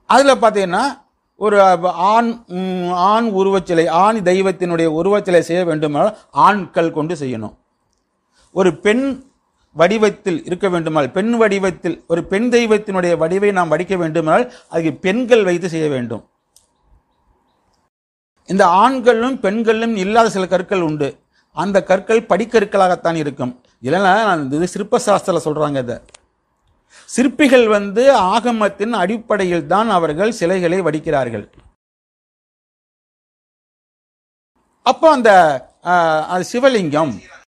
அதில் பார்த்தீங்கன்னா ஒரு ஆண் ம், ஆண் உருவச்சிலை ஆண் தெய்வத்தினுடைய உருவச்சிலை செய்ய வேண்டுமானால் ஆண்கள் கொண்டு செய்யணும் ஒரு பெண் வடிவத்தில் இருக்க வேண்டுமானால் பெண் வடிவத்தில் ஒரு பெண் தெய்வத்தினுடைய வடிவை நாம் வடிக்க வேண்டுமானால் அதுக்கு பெண்கள் வைத்து செய்ய வேண்டும் இந்த ஆண்களும் பெண்களும் இல்லாத சில கற்கள் உண்டு அந்த கற்கள் படிக்கற்களாகத்தான் இருக்கும் இல்லைன்னா நான் இது சிற்ப சாஸ்திரம் சொல்றாங்க இதை சிற்பிகள் வந்து ஆகமத்தின் அடிப்படையில் தான் அவர்கள் சிலைகளை வடிக்கிறார்கள் அப்போ அந்த ஆஹ், அது சிவலிங்கம்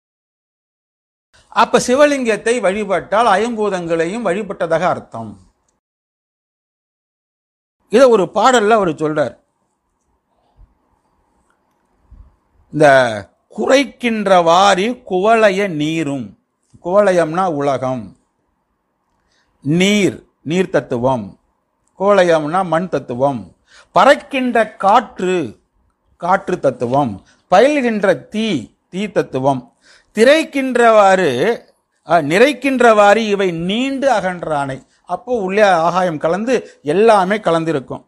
அப்ப சிவலிங்கத்தை வழிபட்டால் ஐம்பூதங்களையும் வழிபட்டதாக அர்த்தம் இத ஒரு பாடல்ல அவர் சொல்றார் இந்த குறைக்கின்ற வாரி குவளைய நீரும் குவளையம்னா உலகம் நீர் நீர் தத்துவம் கோளையம்னா மண் தத்துவம் பறக்கின்ற காற்று காற்று தத்துவம் பயில்கின்ற தீ தீ தத்துவம் திரைக்கின்றவாறு அஹ், நிறைக்கின்றவாறு இவை நீண்டு அகன்றானை அப்போ உள்ளே ஆகாயம் கலந்து எல்லாமே கலந்திருக்கும்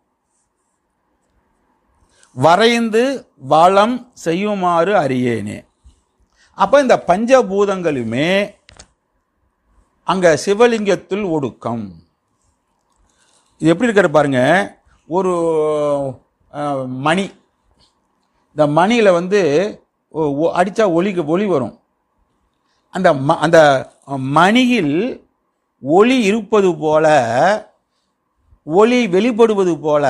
வரைந்து வளம் செய்யுமாறு அறியேனே அப்ப இந்த பஞ்சபூதங்களுமே அங்க சிவலிங்கத்தில் ஒடுக்கம் இது எப்படி இருக்கிற பாருங்க ஒரு அஹ், மணி இந்த மணியில வந்து ஒ- ஒ- அடிச்சா ஒலி ஒளி வரும் அந்த ம- அந்த மணியில் ஒளி இருப்பது போல ஒளி வெளிப்படுவது போல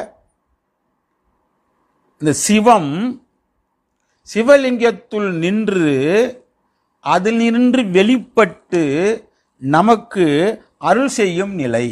இந்த சிவம் சிவலிங்கத்துள் நின்று அதில் நின்று வெளிப்பட்டு நமக்கு அருள் செய்யும் நிலை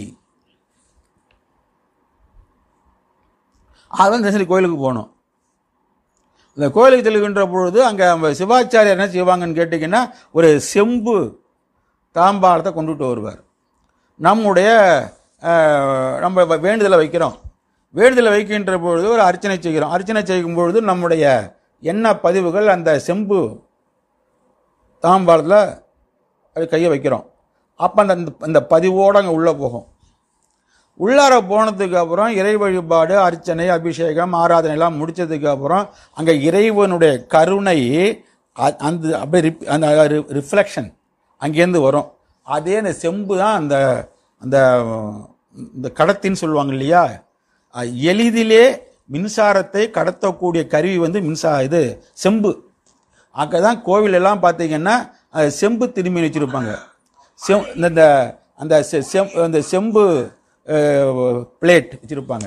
அதான் தினசரி கோயிலுக்கு போகணும் இந்த கோயிலுக்கு செல்கின்ற பொழுது அங்கே நம்ம சிவாச்சாரியர் என்ன செய்வாங்கன்னு கேட்டிங்கன்னா ஒரு செம்பு தாம்பாளத்தை கொண்டுட்டு வருவார் நம்முடைய அஹ், நம்ம வ- வேண்டுதலை வைக்கிறோம் வேண்டுதலை வைக்கின்ற பொழுது ஒரு அர்ச்சனை செய்கிறோம் அர்ச்சனை செய்யும் பொழுது நம்முடைய எண்ண பதிவுகள் அந்த செம்பு தாம்பாளத்தில் அது கையை வைக்கிறோம் அப்போ அந்த அந்த பதிவோடு அங்கே உள்ளே போகும் உள்ளார போனதுக்கு அப்புறம் இறை வழிபாடு அர்ச்சனை அபிஷேகம் ஆராதனை எல்லாம் முடிச்சதுக்கு அப்புறம் அங்க இறைவனுடைய கருணை அ- அந்த அப்படியே ரிப்- அந்த ரிஃப்ளெக்ஷன் அங்கேருந்து வரும் அதே அந்த செம்பு தான் அந்த அந்த இந்த கடத்தின்னு சொல்லுவாங்க இல்லையா அஹ் எளிதிலே மின்சாரத்தை கடத்தக்கூடிய கருவி வந்து மின்சா இது செம்பு அங்கே தான் கோவில் எல்லாம் பார்த்தீங்கன்னா அஹ், செம்பு திரும்பி வச்சிருப்பாங்க செம் இந்த அந்த செ- செம் அந்த செம்பு பிளேட் வச்சிருப்பாங்க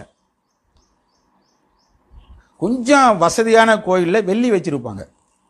கொஞ்சம் வசதியான கோயிலில் வெள்ளி வச்சிருப்பாங்க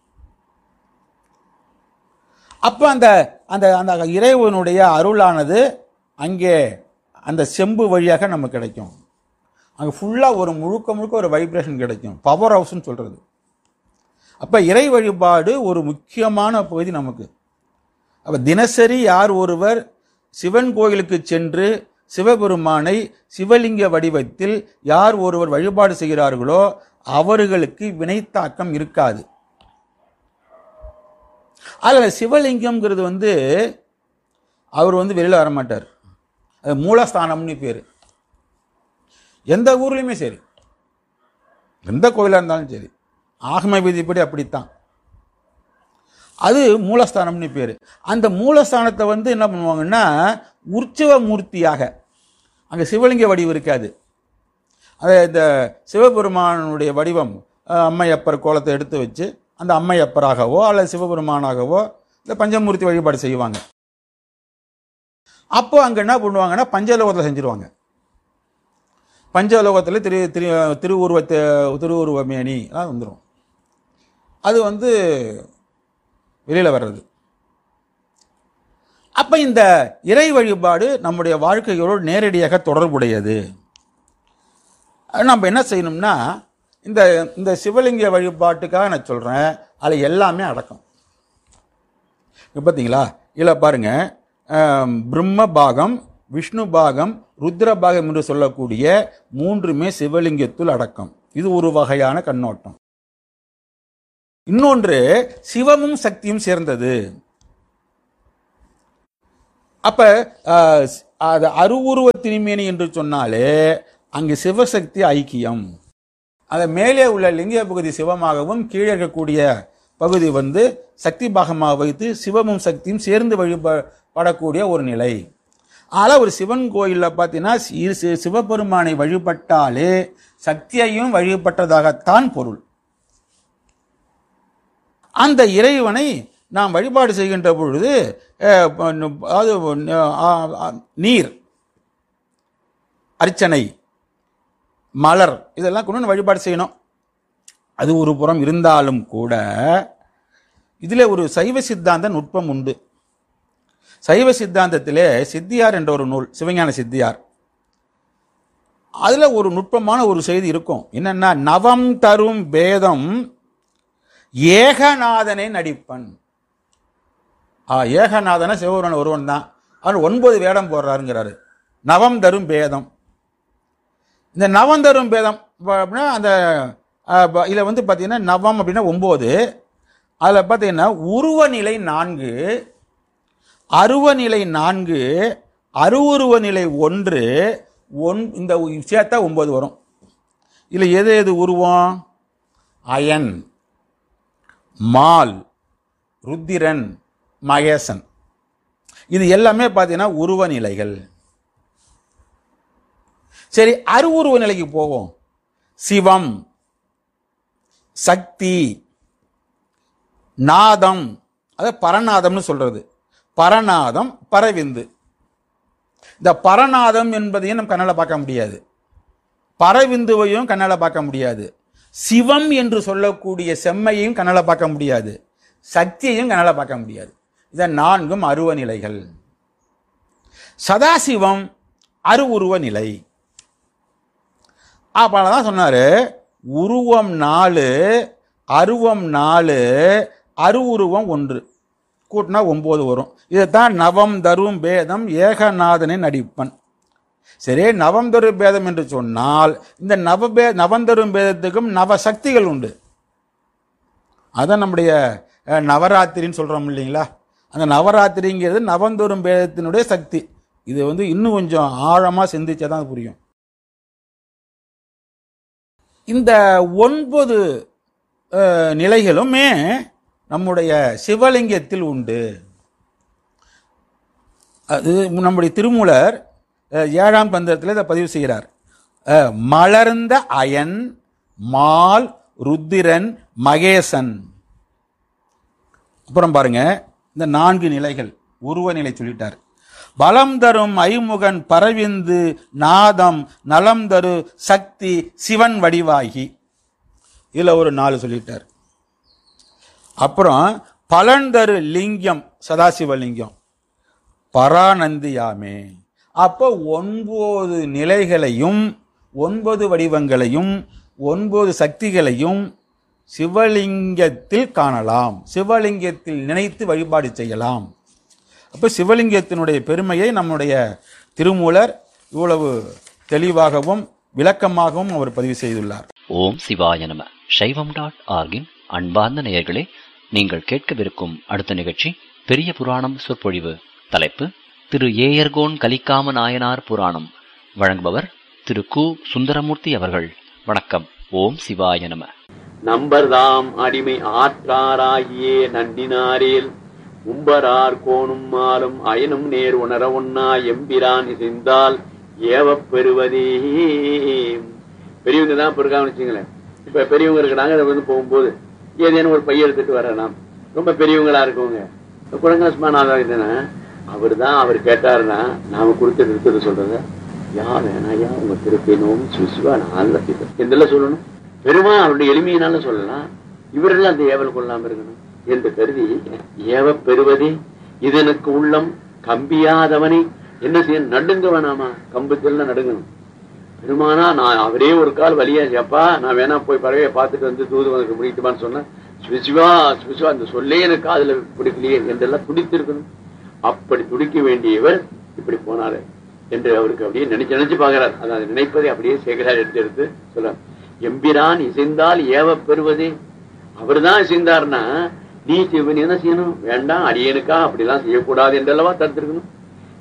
அப்போ அந்த அந்த அந்த இறைவனுடைய அருளானது அங்கே அந்த செம்பு வழியாக நமக்கு கிடைக்கும் அங்கே ஃபுல்லாக ஒரு முழுக்க முழுக்க ஒரு வைப்ரேஷன் கிடைக்கும் பவர் ஹவுஸ்னு சொல்கிறது அப்போ இறை வழிபாடு ஒரு முக்கியமான பகுதி நமக்கு அப்போ தினசரி யார் ஒருவர் சிவன் கோயிலுக்கு சென்று சிவபெருமானை சிவலிங்க வடிவத்தில் யார் ஒருவர் வழிபாடு செய்கிறார்களோ அவர்களுக்கு வினைத்தாக்கம் இருக்காது அதில் சிவலிங்கம்ங்கிறது வந்து அவர் வந்து வெளியில் வரமாட்டார் அது மூலஸ்தானம்னு பேர் எந்த ஊர்லேயுமே சரி எந்த கோயிலாக இருந்தாலும் சரி ஆகம விதிப்படி அப்படித்தான் அது மூலஸ்தானம்னு பேர் அந்த மூலஸ்தானத்தை வந்து என்ன பண்ணுவாங்கன்னா உற்சவ மூர்த்தியாக அங்கே சிவலிங்க வடிவம் இருக்காது அது இந்த சிவபெருமானுடைய வடிவம் அஹ், அம்மையப்பர் கோலத்தை எடுத்து வச்சு அந்த அம்மையப்பராகவோ அல்லது சிவபெருமானாகவோ இந்த பஞ்சமூர்த்தி வழிபாடு செய்வாங்க அப்போ அங்கே என்ன பண்ணுவாங்கன்னா பஞ்சலோகத்தில் செஞ்சிருவாங்க பஞ்சலோகத்தில் திரு திரு திருவுருவத்தை திருவுருவமேனி எல்லாம் வந்துடும் அது வந்து வெளியில் வர்றது அப்ப இந்த இறை வழிபாடு நம்முடைய வாழ்க்கையோடு நேரடியாக தொடர்புடையது அது நம்ம என்ன செய்யணும்னா இந்த இந்த சிவலிங்க வழிபாட்டுக்காக நான் சொல்றேன் அதில் எல்லாமே அடக்கம் இப்போ பார்த்தீங்களா இதில் பாருங்க ஆம், பிரம்ம பாகம் விஷ்ணு பாகம் ருத்ர பாகம் என்று சொல்லக்கூடிய மூன்றுமே சிவலிங்கத்துள் அடக்கம் இது ஒரு வகையான கண்ணோட்டம் இன்னொன்று சிவமும் சக்தியும் சேர்ந்தது அப்ப ஆஹ், அது அருவுருவ திருமேனி என்று சொன்னாலே அங்கு சிவசக்தி ஐக்கியம் அது மேலே உள்ள லிங்க பகுதி சிவமாகவும் கீழே இருக்கக்கூடிய பகுதி வந்து சக்தி பாகமாக வைத்து சிவமும் சக்தியும் சேர்ந்து வழிபடக்கூடிய ஒரு நிலை ஆனால் ஒரு சிவன் கோயிலில் பார்த்தீங்கன்னா சி- சி- சிவபெருமானை வழிபட்டாலே சக்தியையும் வழிபட்டதாகத்தான் பொருள் அந்த இறைவனை நாம் வழிபாடு செய்கின்ற பொழுது அஹ், ப- அது அஹ், அஹ், நீர் அர்ச்சனை மலர் இதெல்லாம் கொண்டு வந்து வழிபாடு செய்யணும் அது ஒரு புறம் இருந்தாலும் கூட இதில் ஒரு சைவ சித்தாந்த நுட்பம் உண்டு சைவ சித்தாந்தத்திலே சித்தியார் என்ற ஒரு நூல் சிவஞான சித்தியார் அதில் ஒரு நுட்பமான ஒரு செய்தி இருக்கும் என்னன்னா நவம் தரும் பேதம் ஏகநாதனை நடிப்பன் ஆ ஏகநாதன சிவபெருமான் ஒருவன் தான் அவர் ஒன்பது வேடம் போடுறாருங்கிறாரு நவம் தரும் பேதம் இந்த நவம் தரும் பேதம் ப- அப்படின்னா அந்த இதில் வந்து பார்த்தீங்கன்னா நவம் அப்படின்னா ஒம்பது அதில் பார்த்தீங்கன்னா உருவநிலை நான்கு அருவநிலை நான்கு அருவுருவ நிலை ஒன்று ஒன் இந்த சேர்த்தா ஒன்பது வரும் இதில் எது எது உருவம் அயன் மால் ருத்திரன் மகேசன் இது எல்லாமே பார்த்தீங்கன்னா உருவ நிலைகள் சரி அருவுருவ நிலைக்கு போவோம் சிவம் சக்தி நாதம் அது பரநாதம்னு சொல்றது பரநாதம் பரவிந்து இந்த பரநாதம் என்பதையும் நம்ம கண்ணால் பார்க்க முடியாது பரவிந்துவையும் கண்ணால் பார்க்க முடியாது சிவம் என்று சொல்லக்கூடிய செம்மையையும் கண்ணால் பார்க்க முடியாது சக்தியையும் கண்ணால் பார்க்க முடியாது இதை நான்கும் அருவ நிலைகள் சதாசிவம் அருவுருவ நிலை அப்போ தான் சொன்னார் உருவம் நாலு அருவம் நாலு அருவுருவம் ஒன்று கூட்டினா ஒம்பது வரும் இதைத்தான் நவம் தரும் பேதம் ஏகநாதனின் நடிப்பன் சரி நவம் தரும் பேதம் என்று சொன்னால் இந்த நவபே நவந்தரும் பேதத்துக்கும் நவ சக்திகள் உண்டு அதான் நம்முடைய அஹ், நவராத்திரின்னு சொல்கிறோம் இல்லைங்களா அந்த நவராத்திரிங்கிறது நவந்தோறும் பேதத்தினுடைய சக்தி இது வந்து இன்னும் கொஞ்சம் ஆழமாக சிந்திச்சா தான் புரியும் இந்த ஒன்பது அஹ், நிலைகளுமே நம்முடைய சிவலிங்கத்தில் உண்டு அது நம்முடைய திருமூலர் அஹ், ஏழாம் பந்தத்தில் இதை பதிவு செய்கிறார் அஹ், மலர்ந்த அயன் மால் ருத்திரன் மகேசன் அப்புறம் பாருங்க இந்த நான்கு நிலைகள் உருவ நிலை சொல்லிட்டார் பலம் தரும் ஐமுகன் பரவிந்து நாதம் நலம் தரு சக்தி சிவன் வடிவாகி இதுல ஒரு நாலு சொல்லிட்டார் அப்புறம் பலன் தரு லிங்கம் சதாசிவலிங்கம் பரானந்தியாமே அப்போ ஒன்பது நிலைகளையும் ஒன்பது வடிவங்களையும் ஒன்பது சக்திகளையும் சிவலிங்கத்தில் காணலாம் சிவலிங்கத்தில் நினைத்து வழிபாடு செய்யலாம் அப்போ சிவலிங்கத்தினுடைய பெருமையை நம்முடைய திருமூலர் இவ்வளவு தெளிவாகவும் விளக்கமாகவும் அவர் பதிவு செய்துள்ளார் ஓம் சிவாய நம சைவம் டாட் ஆர்கின் அன்பார்ந்த நேயர்களே நீங்கள் கேட்கவிருக்கும் அடுத்த நிகழ்ச்சி பெரிய புராணம் சொற்பொழிவு தலைப்பு திரு ஏயர்கோன் கலிக்காம நாயனார் புராணம் வழங்குபவர் திரு கு சுந்தரமூர்த்தி அவர்கள் வணக்கம் ஓம் சிவாய நம நம்பர்தாம் அடிமை ஆற்றாராகியே நன்றினாரேல் உம்பரார் கோணும் மாலும் அயனும் நேர் உணர ஒன்னா எம்பிரான் இசைந்தால் ஏவப் பெறுவதே பெரியவங்க தான் இப்ப இருக்காங்கன்னு வச்சுங்களேன் இப்ப பெரியவங்க இருக்கிறாங்க அதை வந்து போகும்போது ஏதேனும் ஒரு பைய எடுத்துட்டு வரலாம் ரொம்ப பெரியவங்களா இருக்கவங்க குழந்தை அவர் தான் அவர் கேட்டாருன்னா நாம கொடுத்து நிறுத்தது சொல்றத யா வேணாயா உங்க திருப்பி நோம் சுசிவா நான் இதெல்லாம் சொல்லணும் பெருமா அவருடைய எளிமையினால சொல்லலாம் இவரெல்லாம் அந்த ஏவல் கொள்ளாம இருக்கணும் என்று கருதி ஏவ பெறுவதே இதனுக்கு உள்ளம் கம்பியாதவனை என்ன செய்ய நடுங்க வேணாமா கம்புத்தெல்லாம் நடுங்கணும் பெருமானா நான் அவரே ஒரு கால் வழியா அப்பா நான் வேணா போய் பறவையை பார்த்துட்டு வந்து தூது உனக்கு பிடிக்குமான்னு சொன்னேன் சுவிசுவா சுவிசுவா அந்த சொல்லே எனக்கு காதுல பிடிக்கலையே என்றெல்லாம் துடித்திருக்கணும் அப்படி துடிக்க வேண்டியவர் இப்படி போனாரு என்று அவருக்கு அப்படியே நினைச்சு நினைச்சு பாக்குறார் அதாவது நினைப்பதை அப்படியே சேகரார் எடுத்து எடுத்து சொல்றார் எம்பிரான் இசைந்தால் ஏவ பெறுவதே அவர்தான் இசைந்தார்னா நீ சிவன் என்ன செய்யணும் வேண்டாம் அடியனுக்கா அப்படிலாம் செய்யக்கூடாது என்றல்லவா தடுத்திருக்கணும்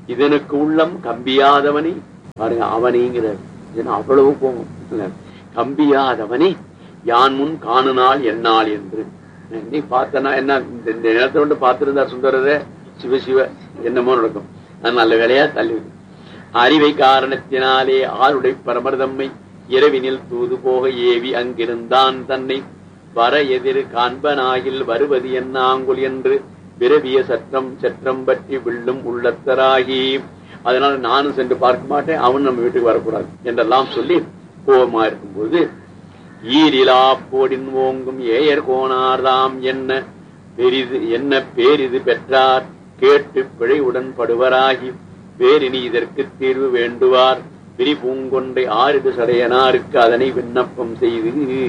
இதனுக்கு உள்ளம் கம்பியாதவனை பாருங்க அவனைங்கிறார் ஏன்னா அவ்வளவு போகும் இல்ல? கம்பியாதவனை யான் முன் காணுநாள் என்னால் என்று நீ பார்த்தனா என்ன இந்த இந்த நேரத்தை வந்து பார்த்திருந்தா சுந்தரரே சிவ சிவ என்னமோ நடக்கும் அது நல்ல வேலையா தள்ளி விடு. அறிவை காரணத்தினாலே ஆளுடை பரமர்தம்மை இரவினில் தூது போக ஏவி அங்கிருந்தான் தன்னை வர எதிர் காண்பனாகில் வருவது என்ன ஆங்குல் என்று விரவிய சற்றம் சற்றம் பற்றி வில்லும் உள்ளத்தராகி அதனால நானும் சென்று பார்க்க மாட்டேன் அவன் நம்ம வீட்டுக்கு வரக்கூடாது என்றெல்லாம் சொல்லி கோபமா இருக்கும்போது ஈரிலா போடின் ஓங்கும் ஏயர் கோணார்தாம் என்ன பெரிது என்ன பேரிது பெற்றார் கேட்டு பிழை உடன்படுவராகி வேறினி இதற்கு தீர்வு வேண்டுவார் விரி பூங்கொன்றை ஆறுது சடையனாருக்கு அதனை விண்ணப்பம் செய்து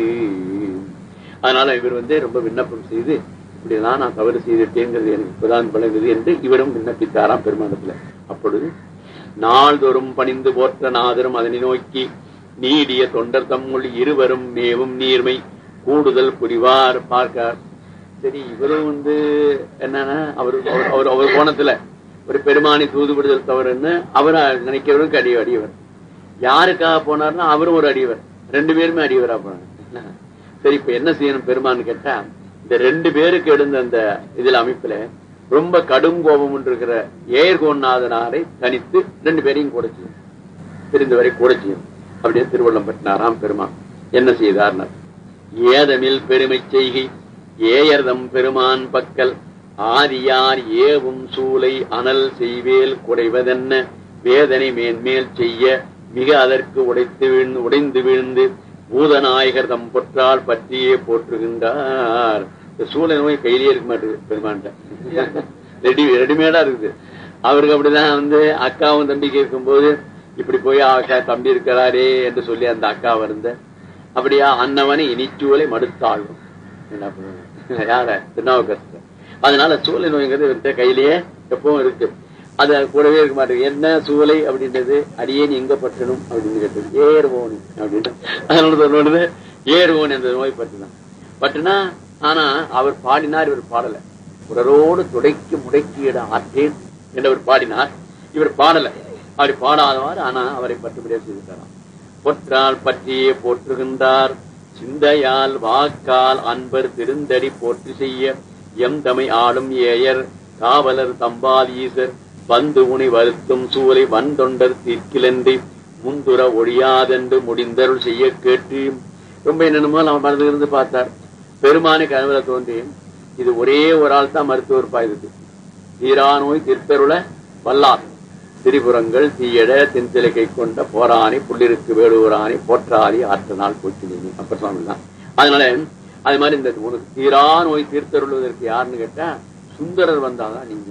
அதனால இவர் வந்து ரொம்ப விண்ணப்பம் செய்து இப்படிதான் நான் தவறு செய்துட்டேங்கிறது எனக்கு இப்பதான் விளங்குது என்று இவரும் விண்ணப்பித்தாராம் பெருமானத்துல அப்பொழுது நாள்தோறும் பணிந்து போற்ற நாதரும் அதனை நோக்கி நீடிய தொண்டர் தம்முள் இருவரும் மேவும் நீர்மை கூடுதல் புரிவார் பார்க்கார் சரி இவரும் வந்து என்னன்னா அவர் அவர்- அவர் அவர் கோணத்துல ஒரு பெருமானி தூதுவிடுதல் தவறுன்னு அவர் நினைக்கிறவருக்கு அடி அடியவர் யாருக்காக போனார்னா அவரும் ஒரு அடியவர் ரெண்டு பேருமே அடியவரா போனாங்க சரி இப்ப என்ன செய்யணும் பெருமான்னு கேட்டா இந்த ரெண்டு பேருக்கு எழுந்த அந்த இதுல அமைப்புல ரொம்ப கடும் கோபம் இருக்கிற ஏர்கோநாதனாரை தனித்து ரெண்டு பேரையும் கூட செய்யும் தெரிந்தவரை கூட செய்யும் அப்படியே திருவள்ளம் பட்டினாராம் பெருமான் என்ன செய்தார்னர் ஏதமில் பெருமை செய்கை ஏயர்தம் பெருமான் பக்கல் ஆதியார் ஏவும் சூலை அனல் செய்வேல் குறைவதென்ன வேதனை மேன்மேல் செய்ய மிக அதற்கு உடைத்து வீழ்ந்து உடைந்து வீழ்ந்து பூதநாயகர் தம் பொற்றால் பற்றியே போற்றுகின்றார் இந்த சூளை நோய் கையிலேயே இருக்க மாட்டேங்குது பெருமான்ட்ட ரெடி ரெடிமேடா இருக்குது அவருக்கு அப்படிதான் வந்து அக்காவும் தம்பிக்கு இருக்கும்போது இப்படி போய் அக்கா தம்பி இருக்கிறாரே என்று சொல்லி அந்த அக்கா வருந்த அப்படியா அன்னவனை இனிச்சூலை மடுத்தாளும் என்ன பண்ணுவாங்க யார திருநாவுக்கரசர் அதனால சூளை நோய்ங்கிறது இவர்கிட்ட கையிலேயே எப்பவும் இருக்கு அது கூடவே இருக்க மாட்டேங்குது என்ன சூளை அப்படின்றது அடியேன் எங்க பற்றணும் அப்படின்னு கேட்டது ஏர்வோனி அப்படின்னு அதனால சொல்லுவது ஏர்வோன் என்ற நோய் பட்டுதான் பட்டுனா ஆனா அவர் பாடினார் இவர் பாடல உடலோடு துடைக்கு முடக்கியிட ஆற்றேன் என்றவர் பாடினார் இவர் பாடல அவர் பாடாதவாறு ஆனா அவரை பற்றுபடியா செய்துட்டாராம் பொற்றால் பற்றியே போற்றுகின்றார் சிந்தையால் வாக்கால் அன்பர் திருந்தடி போற்றி செய்ய எம் தமை ஆளும் ஏயர் காவலர் தம்பால் ஈசர் வந்து உணி வருத்தும் சூலை வந்தொண்டர் தீர்க்கிலன்றி முந்துர ஒழியாதென்று முடிந்தருள் செய்ய கேட்டு ரொம்ப என்னென்னமோ நம்ம மனதில் இருந்து பார்த்தார் பெருமானி கனவுல தோன்றி இது ஒரே ஒரு ஆள் தான் மருத்துவர் பாயுது தீரா நோய் திருத்தருள வல்லார் திரிபுரங்கள் தீயட தென்சிலை கை கொண்ட போராணி புள்ளிருக்கு வேடுவராணி போற்றாளி ஆற்ற நாள் போற்றினி அப்ப சுவாமி தான் அதனால அது மாதிரி இந்த உனக்கு தீரா நோய் தீர்த்தருள்வதற்கு யாருன்னு கேட்டா சுந்தரர் வந்தாதான் நீங்க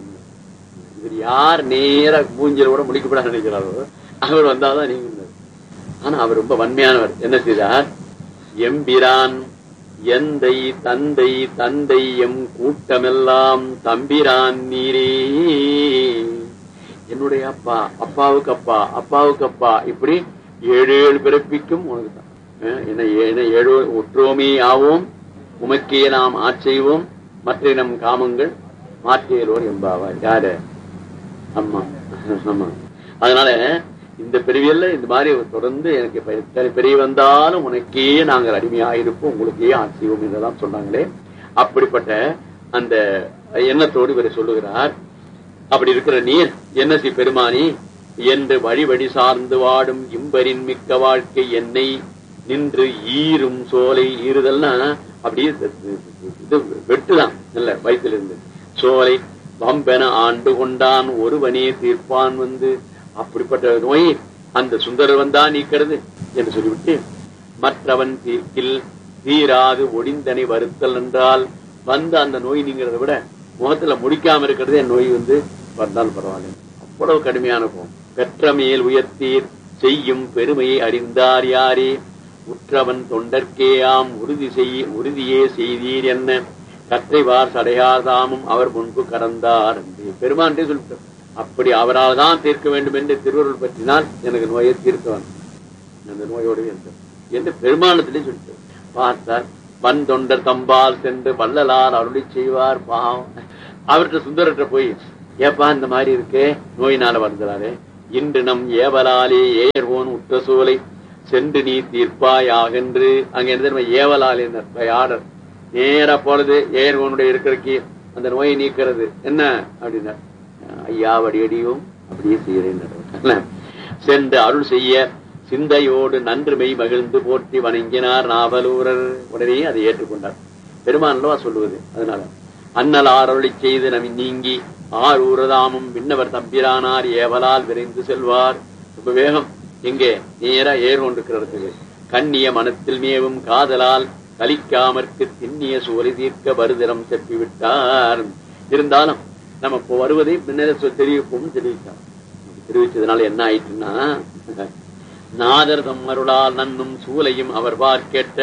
இவர் யார் நேர மூஞ்சில கூட முடிக்கப்பட நினைக்கிறாரோ அவர் வந்தாதான் நீங்க ஆனா அவர் ரொம்ப வன்மையானவர் என்ன செய்தார் எம்பிரான் எந்தை தந்தை தந்தை எம் கூட்டமெல்லாம் தம்பிரான் நீரே என்னுடைய அப்பா அப்பாவுக்கு அப்பா அப்பாவுக்கு அப்பா இப்படி ஏழு ஏழு பிறப்பிக்கும் உனக்கு தான் அஹ் என்ன என்ன ஏழு ஒற்றோமே ஆவோம் உமக்கே நாம் ஆட்செய்வோம் மற்ற நம் காமங்கள் மாற்றியலோர் எம்பாவார் யாரு அம்மா ஆமா அதனால இந்த பிரிவியல்ல இந்த மாதிரி தொடர்ந்து எனக்கு இப்ப எத்தனை பிரிவு வந்தாலும் உனக்கே நாங்கள் அடிமையாக இருப்போம் உங்களுக்கே ஆட்சியோம் என்றெல்லாம் சொன்னாங்களே அப்படிப்பட்ட அந்த எண்ணத்தோடு இவர் சொல்லுகிறார் அப்படி இருக்கிற நீர் என்ன சி பெருமானி என்று வழி வழி சார்ந்து வாடும் இம்பரின் மிக்க வாழ்க்கை என்னை நின்று ஈரும் சோலை ஈறுதல்னா அப்படியே இது வெட்டுதான் இல்ல வயிற்றிலிருந்து சோலை வம்பென ஆண்டு கொண்டான் ஒருவனே தீர்ப்பான் வந்து அப்படிப்பட்ட நோய் அந்த சுந்தரர் வந்தா நீக்கிறது என்று சொல்லிவிட்டு மற்றவன் தீர்க்கில் தீராது ஒடிந்தனை வருத்தல் என்றால் வந்த அந்த நோய் நீங்கிறத விட முகத்துல முடிக்காம இருக்கிறது என் நோய் வந்து வந்தால் பரவாயில்லை அவ்வளவு கடுமையான போம் பெற்ற மேல் உயர்த்தீர் செய்யும் பெருமையை அறிந்தார் யாரே உற்றவன் தொண்டர்க்கேயாம் உறுதி செய் உறுதியே செய்தீர் என்ன கற்றைவார் சடையார் தாமும் அவர் முன்பு கடந்தார் என்று பெருமான்டே சொல்லிட்டார் அப்படி அவரால் தான் தீர்க்க வேண்டும் என்று திருவருள் பற்றினால் எனக்கு நோயை தீர்க்க வேண்டும் அந்த நோயோடு இருந்தது என்று பெருமானத்திலே சொல்லிட்டார் பார்த்தார் வன் தொண்டர் தம்பால் சென்று வள்ளலார் அருளி செய்வார் பாவம் அவர்கிட்ட சுந்தரர்கிட்ட போய் ஏப்பா இந்த மாதிரி இருக்கே நோயினால வருகிறாரு இன்று நம் ஏவலாலே ஏர்வோன் உற்ற சூலை சென்று நீ தீர்ப்பாயாகென்று அங்க என்ன தெரியுமா ஏவலாலே ஆர்டர் நேரா போறது ஏர்வோனுடைய இருக்கிறக்கு அந்த நோயை நீக்கிறது என்ன அப்படின்னா ஐயா வடியடியும் அப்படியே செய்யறேன் சென்று அருள் செய்ய சிந்தையோடு நன்று மெய் மகிழ்ந்து போற்றி வணங்கினார் நாவலூரர் உடனே அதை ஏற்றுக்கொண்டார் பெருமானல்லவா சொல்லுவது அதனால அண்ணல் ஆரொளி செய்து நம் நீங்கி ஆர் ஊரதாமும் விண்ணவர் தம்பிரானார் ஏவலால் விரைந்து செல்வார் ரொம்ப வேகம் எங்கே நேரா ஏர் கொண்டிருக்கிற இடத்துக்கு கண்ணிய மனத்தில் மேவும் காதலால் கலிக்காமற்கு திண்ணிய சூலை தீர்க்க வருதிரம் செப்பி விட்டார் இருந்தாலும் நம்ம இப்போ வருவதை முன்னரே சொ- தெரிவிப்போம் தெரிவித்தார் தெரிவிச்சதுனால என்ன ஆயிட்டுன்னா நாதர் தம் அருளால் நன்னும் சூலையும் அவர் பார்க்கேட்ட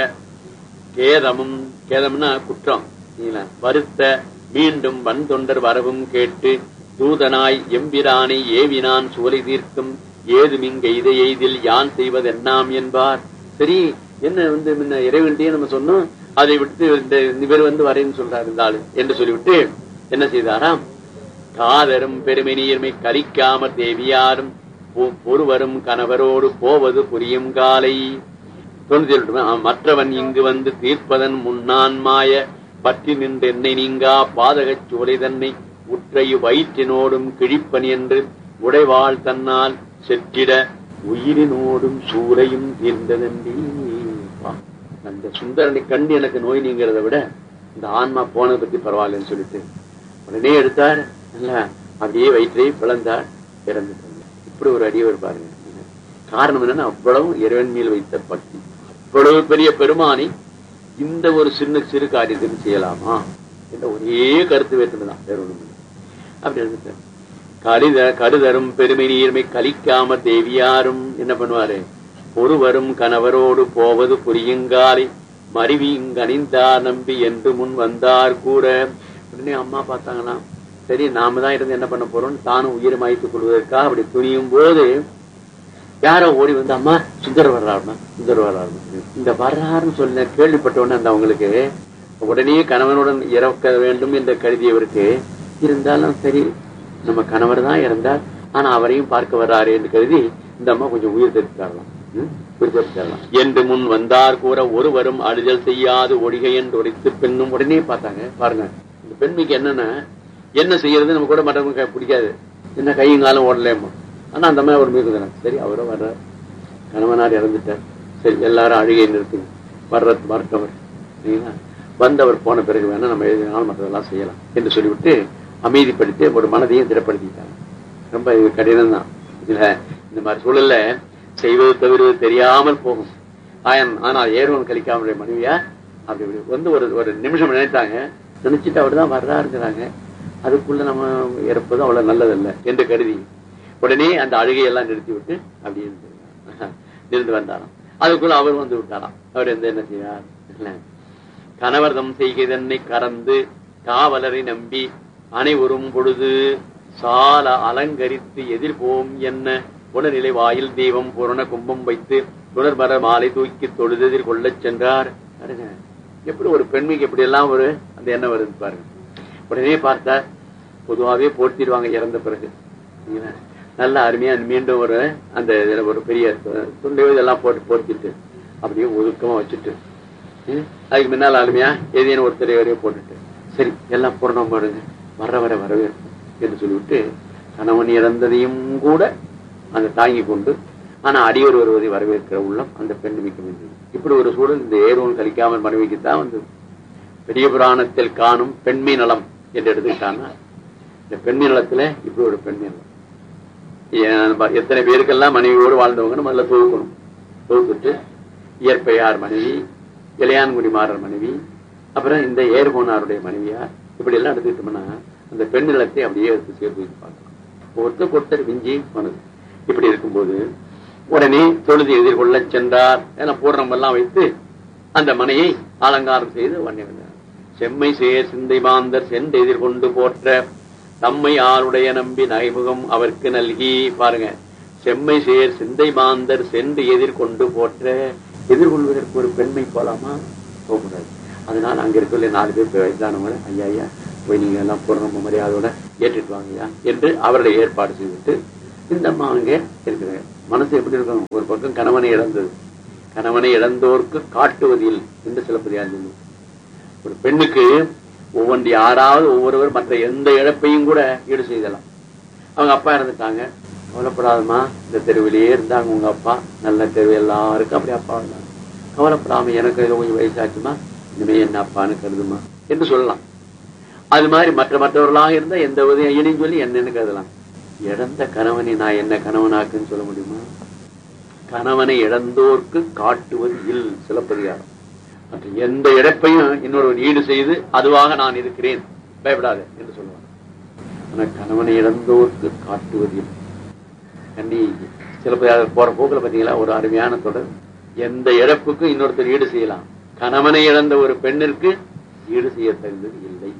கேதமும் கேதம்னா குற்றம் சரிங்களா? வருத்த மீண்டும் வன் தொண்டர் வரவும் கேட்டு தூதனாய் எம்பிரானை ஏவினான் சூலை தீர்க்கும் ஏதுமிங்க இதை எய்தில் யான் செய்வதென்னாம் என்பார் சரி என்ன வந்து முன்ன இறைவன்கிட்டயே நம்ம சொன்னோம் அதை விட்டு இந்த இவர் வந்து வரேன்னு சொல்றாரு இந்த ஆளு என்று சொல்லிவிட்டு என்ன செய்தாராம் காதரும் பெருமை நீர்மை கலிக்காம தேவியாரும் பொ- பொறுவரும் கணவரோடு போவது புரியும் காலை தொண்ணூத்தி ஏழு ஆ, மற்றவன் இங்கு வந்து தீர்ப்பதன் முன்னான் மாய பற்றி நின்று என்னை நீங்கா பாதகச் சோலை தன்னை உற்றையு வயிற்றினோடும் கிழிப்பன் என்று உடைவாள் தன்னால் செற்றிட உயிரினோடும் சூறையும் தீர்ந்ததன்றி வா. அந்த சுந்தரனை கண்டு எனக்கு நோய் நீங்கிறத விட இந்த ஆன்மா போனதை பத்தி பரவாயில்லன்னு சொல்லிட்டு உடனே எடுத்தார் இல்ல அப்படியே வயிற்றை பிளந்தார் இறந்துட்டாங்க இப்படி ஒரு அடியவர் பாருங்க காரணம் என்னன்னா அவ்வளவு இறைவன் மேல் வைத்த பக்தி அவ்வளவு பெரிய பெருமானை இந்த ஒரு சின்ன சிறு காரியத்துக்கு செய்யலாமா என்ற ஒரே கருத்து வேற்றுமை தான் வேற ஒண்ணும் இல்லை. அப்படி இருந்துட்டார் கருத கருதரும் பெருமை நீர்மை கலிக்காம தேவியாரும் என்ன பண்ணுவாரு ஒருவரும் கணவரோடு போவது புரியுங்காலை மருவி இங்கணிந்தார் நம்பி என்று முன் வந்தார் கூட உடனே அம்மா பார்த்தாங்களாம் சரி நாம தான் இருந்து என்ன பண்ண போறோம் தானும் உயிரை மாய்த்துக் கொள்வதற்காக அப்படி துணியும் போது யாரோ ஓடி வந்து அம்மா சுந்தர் வர்றாருமா சுந்தர் வர்றாருமா இந்த வர்றாருன்னு சொல்ல கேள்விப்பட்ட உடனே அந்த அவங்களுக்கு உடனே கணவனுடன் இறக்க வேண்டும் என்று கருதியவருக்கு இருந்தாலும் சரி நம்ம கணவர் தான் இறந்தார் ஆனா அவரையும் பார்க்க வர்றாரு என்று கருதி இந்த அம்மா கொஞ்சம் உயிர் தெரிவித்தாரலாம் உயிர் தெரிவித்தாரலாம் என்று முன் வந்தார் கூற ஒருவரும் அழுதல் செய்யாது ஒழிகை என்று உரைத்து பெண்ணும் உடனே பார்த்தாங்க பாருங்க இந்த பெண்மைக்கு என்னன்னா என்ன செய்யறது நம்ம கூட மற்றவங்க பிடிக்காது என்ன கையும் காலம் ஓடலேம்மா ஆனா அந்த மாதிரி ஒரு மீது சரி அவரும் வர்றார் கணவனார் இறந்துட்டார் சரி எல்லாரும் அழுகை நிறுத்துங்க வர்ற மறுத்தவர் சரிங்களா வந்தவர் போன பிறகு வேணா நம்ம எழுதினாலும் மற்றதெல்லாம் செய்யலாம் என்று சொல்லிவிட்டு அமைதிப்படுத்தி ஒரு மனதையும் திடப்படுத்திட்டாங்க ரொம்ப இது கடினம் தான் இதுல இந்த மாதிரி சூழல்ல செய்வது தவிர்வது தெரியாமல் போகும் ஆயன் ஆனால் ஏறுவன் கலிக்காமலே மனைவியா அப்படி இப்படி வந்து ஒரு ஒரு நிமிஷம் நினைத்தாங்க நினைச்சிட்டு அவர் தான் வர்றாருங்கிறாங்க அதுக்குள்ள நம்ம இறப்பது அவ்வளவு நல்லதல்ல என்று கருதி உடனே அந்த அழுகையெல்லாம் நிறுத்தி விட்டு அப்படியே இருந்திருக்காங்க. நின்று வந்தாராம் அதுக்குள்ள அவர் வந்து விட்டாராம் அவர் எந்த என்ன செய்யார் இல்ல. கணவர்தம் செய்கிறதன்னை கறந்து காவலரை நம்பி அனைவரும் பொழுது சால அலங்கரித்து எதிர்போம் என்ன குணநிலை வாயில் தெய்வம் பூரண கும்பம் வைத்து துணர்மர மாலை தூக்கி தொழுது எதிர்கொள்ளச் சென்றார் பாருங்க எப்படி ஒரு பெண்மைக்கு எப்படி எல்லாம் ஒரு அந்த எண்ணம் வருது பாருங்க உடனே பார்த்தா பொதுவாகவே போர்த்திடுவாங்க இறந்த பிறகு சரிங்களா? நல்ல அருமையா மீண்டும் ஒரு அந்த இதுல ஒரு பெரிய துண்டு இதெல்லாம் போட்டு போர்த்திட்டு அப்படியே ஒதுக்கமா வச்சுட்டு ஹம், அதுக்கு முன்னால் அருமையா ஏதேனும் ஒருத்தரை வரைய போட்டுட்டு சரி எல்லாம் பூர்ணம் பாடுங்க வர வர வரவேற்போம் என்று சொல்லிவிட்டு கணவன் இறந்ததையும் கூட அந்த தாங்கி கொண்டு ஆனா அடியோர் வருவதை வரவேற்கிற உள்ளம் அந்த பெண் மிக்க வேண்டியது இப்படி ஒரு சூழல் இந்த ஏரோன் கலிக்காமல் மனைவிக்குத்தான் வந்தது பெரிய புராணத்தில் காணும் பெண்மை நலம் என்று எடுத்துக்கிட்டான்னா இந்த பெண்மை நலத்துல இப்படி ஒரு பெண்மை நலம் ஏன் ப- எத்தனை பேருக்கெல்லாம் மனைவியோடு வாழ்ந்தவங்க முதல்ல தொகுக்கணும் தொகுத்துட்டு இயற்பையார் மனைவி இளையான்குடி மாறர் மனைவி அப்புறம் இந்த ஏர்கோனாருடைய மனைவியார் இப்படி எல்லாம் எடுத்துக்கிட்டோம்னா அந்த பெண் நிலத்தை அப்படியே எடுத்து சேர்த்து வச்சு பார்க்கலாம் ஒருத்தர் ஒருத்தர் விஞ்சி போனது இப்படி இருக்கும்போது உடனே தொழுது எதிர்கொள்ள சென்றார் என பூர்ணம் எல்லாம் வைத்து அந்த மனையை அலங்காரம் செய்து வண்ணி வந்தார் செம்மை சேர் சிந்தை மாந்தர் சென்று எதிர்கொண்டு போற்ற தம்மை ஆளுடைய நம்பி நகைமுகம் அவர்க்கு நல்கி பாருங்க செம்மை சேர் சிந்தை மாந்தர் சென்று எதிர்கொண்டு போற்ற எதிர்கொள்வதற்கு ஒரு பெண்மை போலாமா போகக்கூடாது அதனால அங்க இருக்கல நாலு பேர் போய் வயதானவங்க ஐயா ஐயா போய் நீங்க எல்லாம் பூர்ண மரியாதையோட ஏற்றிட்டு வாங்கய்யா என்று அவர்களை ஏற்பாடு செய்துவிட்டு இந்த அம்மா அங்கே இருக்கிறாங்க மனசு எப்படி இருக்கும் ஒரு பக்கம் கணவனை இழந்தது கணவனை இழந்தோர்க்கு காட்டுவதில் என்று சிலப்பதியார் சொல்லு ஒரு பெண்ணுக்கு ஒவ்வொன்று யாராவது ஒவ்வொருவர் மற்ற எந்த இழப்பையும் கூட ஈடு செய்தலாம் அவங்க அப்பா இறந்துட்டாங்க கவலைப்படாதம்மா இந்த தெருவிலேயே இருந்தாங்க உங்க அப்பா நல்ல தெருவு எல்லாருக்கும் அப்படி அப்பா இருந்தாங்க கவலைப்படாம எனக்கு ஏதோ கொஞ்சம் வயசாச்சுமா இனிமே என்ன அப்பான்னு கருதுமா என்று சொல்லலாம் அது மாதிரி மற்ற மற்றவர்களாக இருந்தா எந்த உதவியும் இணையும் சொல்லி என்னன்னு கருதலாம் இழந்த கணவனை நான் என்ன கணவனாக்குன்னு சொல்ல முடியுமா கணவனை இழந்தோர்க்கு காட்டுவது இல் சிலப்பதிகாரம் மற்ற எந்த இழப்பையும் இன்னொருவன் ஈடு செய்து அதுவாக நான் இருக்கிறேன் பயப்படாத என்று சொல்லுவாங்க ஆனா கணவனை இழந்தோர்க்கு காட்டுவது இல் கண்ணி சிலப்பதிகாரம் போற போக்குல பாத்தீங்களா ஒரு அருமையான தொடர் எந்த இழப்புக்கும் இன்னொருத்தர் ஈடு செய்யலாம் கணவனை இழந்த ஒரு பெண்ணிற்கு ஈடு செய்ய தகுந்தது இல்லை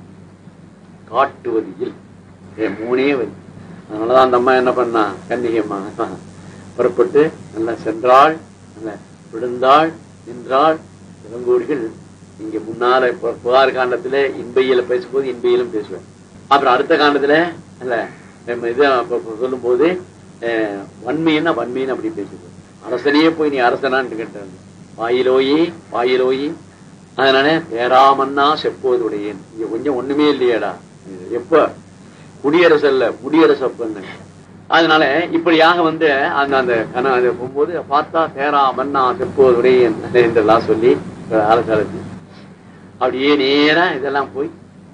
காட்டுவது இல் ஏ, மூணே வரி அதனாலதான் அந்த அம்மா என்ன பண்ணா கன்னிகையம்மா புறப்பட்டு நல்லா சென்றாள் நல்ல விழுந்தாள் நின்றாள் இளங்கோடிகள் இங்க முன்னால பு- புகார் காண்டத்துல இன்பையில பேசும்போது இன்பையிலும் பேசுவேன் அப்புறம் அடுத்த காண்டத்துல அல்ல நம்ம இது சொல்லும் போது வன்மைன்னா வன்மைன்னு அப்படி பேசுவேன் அரசனையே போய் நீ அரசனான்னு கேட்டாங்க வாயிலோயி வாயிலோயி அதனால பேராமன்னா செப்போதுடையேன் இங்க கொஞ்சம் ஒண்ணுமே இல்லையேடா எப்ப குடியரசு அல்ல முடியரசு அப்பன்னு அதனால இப்படியாக வந்து அந்த அந்த கன அது போகும்போது பார்த்தா தேரா மன்னா செப்போதுடையேன் என்றெல்லாம் சொல்லி அரசு அப்படியே நேரா இதெல்லாம் போய்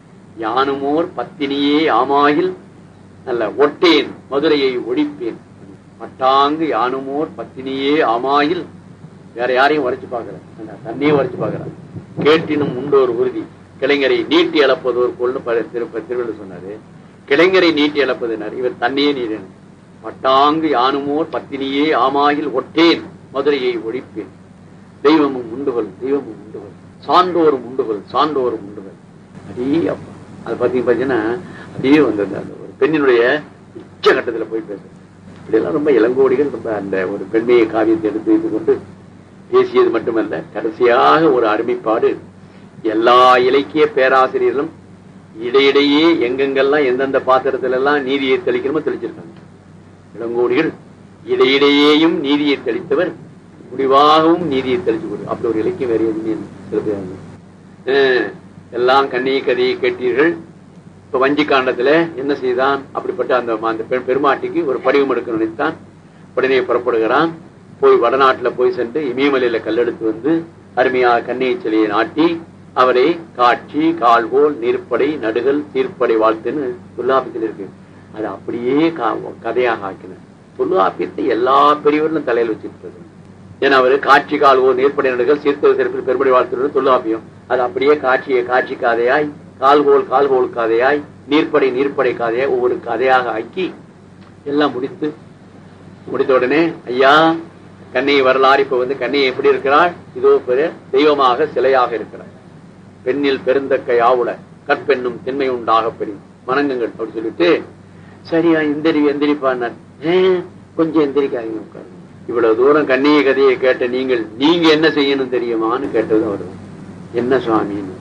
யானுமோர் பத்தினியே ஆமாயில் நல்ல ஒட்டேன் மதுரையை ஒழிப்பேன் பட்டாங்கு யானுமோர் பத்தினியே ஆமாயில் வேற யாரையும் வரைச்சு பார்க்கல தண்ணியே வரைச்சு பார்க்கறான் கேட்டினும் உண்டோர் உறுதி கிளைஞரை நீட்டி இழப்பதோர் கொள்ளு திருப்ப திருவள்ளுவர் சொன்னாரு கிளைஞரை நீட்டி இழப்பதுனார் இவர் தண்ணியே நீரேன் பட்டாங்கு யானுமோர் பத்தினியே ஆமாயில் ஒட்டேன் மதுரையை ஒழிப்பேன் தெய்வமும் உண்டுகள் தெய்வமும் உண்டுகள் சான்றோரும் உண்டுகள் சான்றோரும் உண்டுகள் அடே அப்பா அது பாத்தீங்க பாத்தீங்கன்னா அப்படியே வந்தது அந்த ஒரு பெண்ணினுடைய உச்சகட்டத்துல போய் பேசுறது இப்படியெல்லாம் ரொம்ப இளங்கோடிகள் ரொம்ப அந்த ஒரு பெண்மையை காவியத்தை எடுத்து வைத்துக் கொண்டு பேசியது மட்டுமல்ல கடைசியாக ஒரு அருமைப்பாடு எல்லா இலக்கிய பேராசிரியர்களும் இடையிடையே எங்கெங்கெல்லாம் எந்தெந்த பாத்திரத்துல எல்லாம் நீதியை தெளிக்கணுமோ தெளிச்சிருக்காங்க இளங்கோடிகள் இடையிடையேயும் நீதியை தெளித்தவர் முடிவாகவும் நீதியை தெளிச்சு கொடு அப்படி ஒரு இலக்கியம் வேற எதுவுமே இல்லை. சில பேர் வந்து. அஹ், எல்லாம் கண்ணி கதையை கேட்டீர்கள் இப்ப வஞ்சி காண்டத்துல என்ன செய்தான் அப்படிப்பட்ட அந்த அந்த பெண் பெருமாட்டிக்கு ஒரு படிவம் எடுக்க நினைத்தான் உடனே புறப்படுகிறான் போய் வடநாட்டுல போய் சென்று இமயமலையில கல்லெடுத்து வந்து அருமையாக கண்ணியை சிலையை நாட்டி அவரை காட்சி கால்கோல் நீர்ப்படை நடுகள் சீர்ப்படை வாழ்த்துன்னு தொல்லாபியத்தில் இருக்கு அது அப்படியே கா- கதையாக ஆக்கினார் தொல்லாப்பியத்தை எல்லா பெரியவர்களும் தலையில் வச்சிருக்கிறது ஏன்னா அவரு காட்சி கால்கோல் நீர்ப்படை நடுகள் சீர்த்தவ சிறப்பில் பெருமடை வாழ்த்துறது தொல்லாப்பியம் அது அப்படியே காட்சியை காட்சி காதையாய் கால்கோல் கால்கோல் காதையாய் நீர்ப்படை நீர்ப்படை காதையாய் ஒவ்வொரு கதையாக ஆக்கி எல்லாம் முடித்து முடித்த உடனே ஐயா கண்ணை வரலாறு இப்ப வந்து கண்ணை எப்படி இருக்கிறாள் இதோ பெரு தெய்வமாக சிலையாக இருக்கிறார் பெண்ணில் பெருந்தக்கை ஆவுல கற்பெண்ணும் திண்மை உண்டாக பெரிய வணங்குங்கள் அப்படி சொல்லிட்டு சரியா எந்திரி எந்திரிப்பான்னார் "ஏன், கொஞ்சம் எந்திரிக்காதீங்க உட்காருங்க இவ்வளவு தூரம் கண்ணிய கதையை கேட்ட நீங்கள் நீங்க என்ன செய்யணும் தெரியுமான்னு கேட்டது அவர் என்ன சுவாமின்னு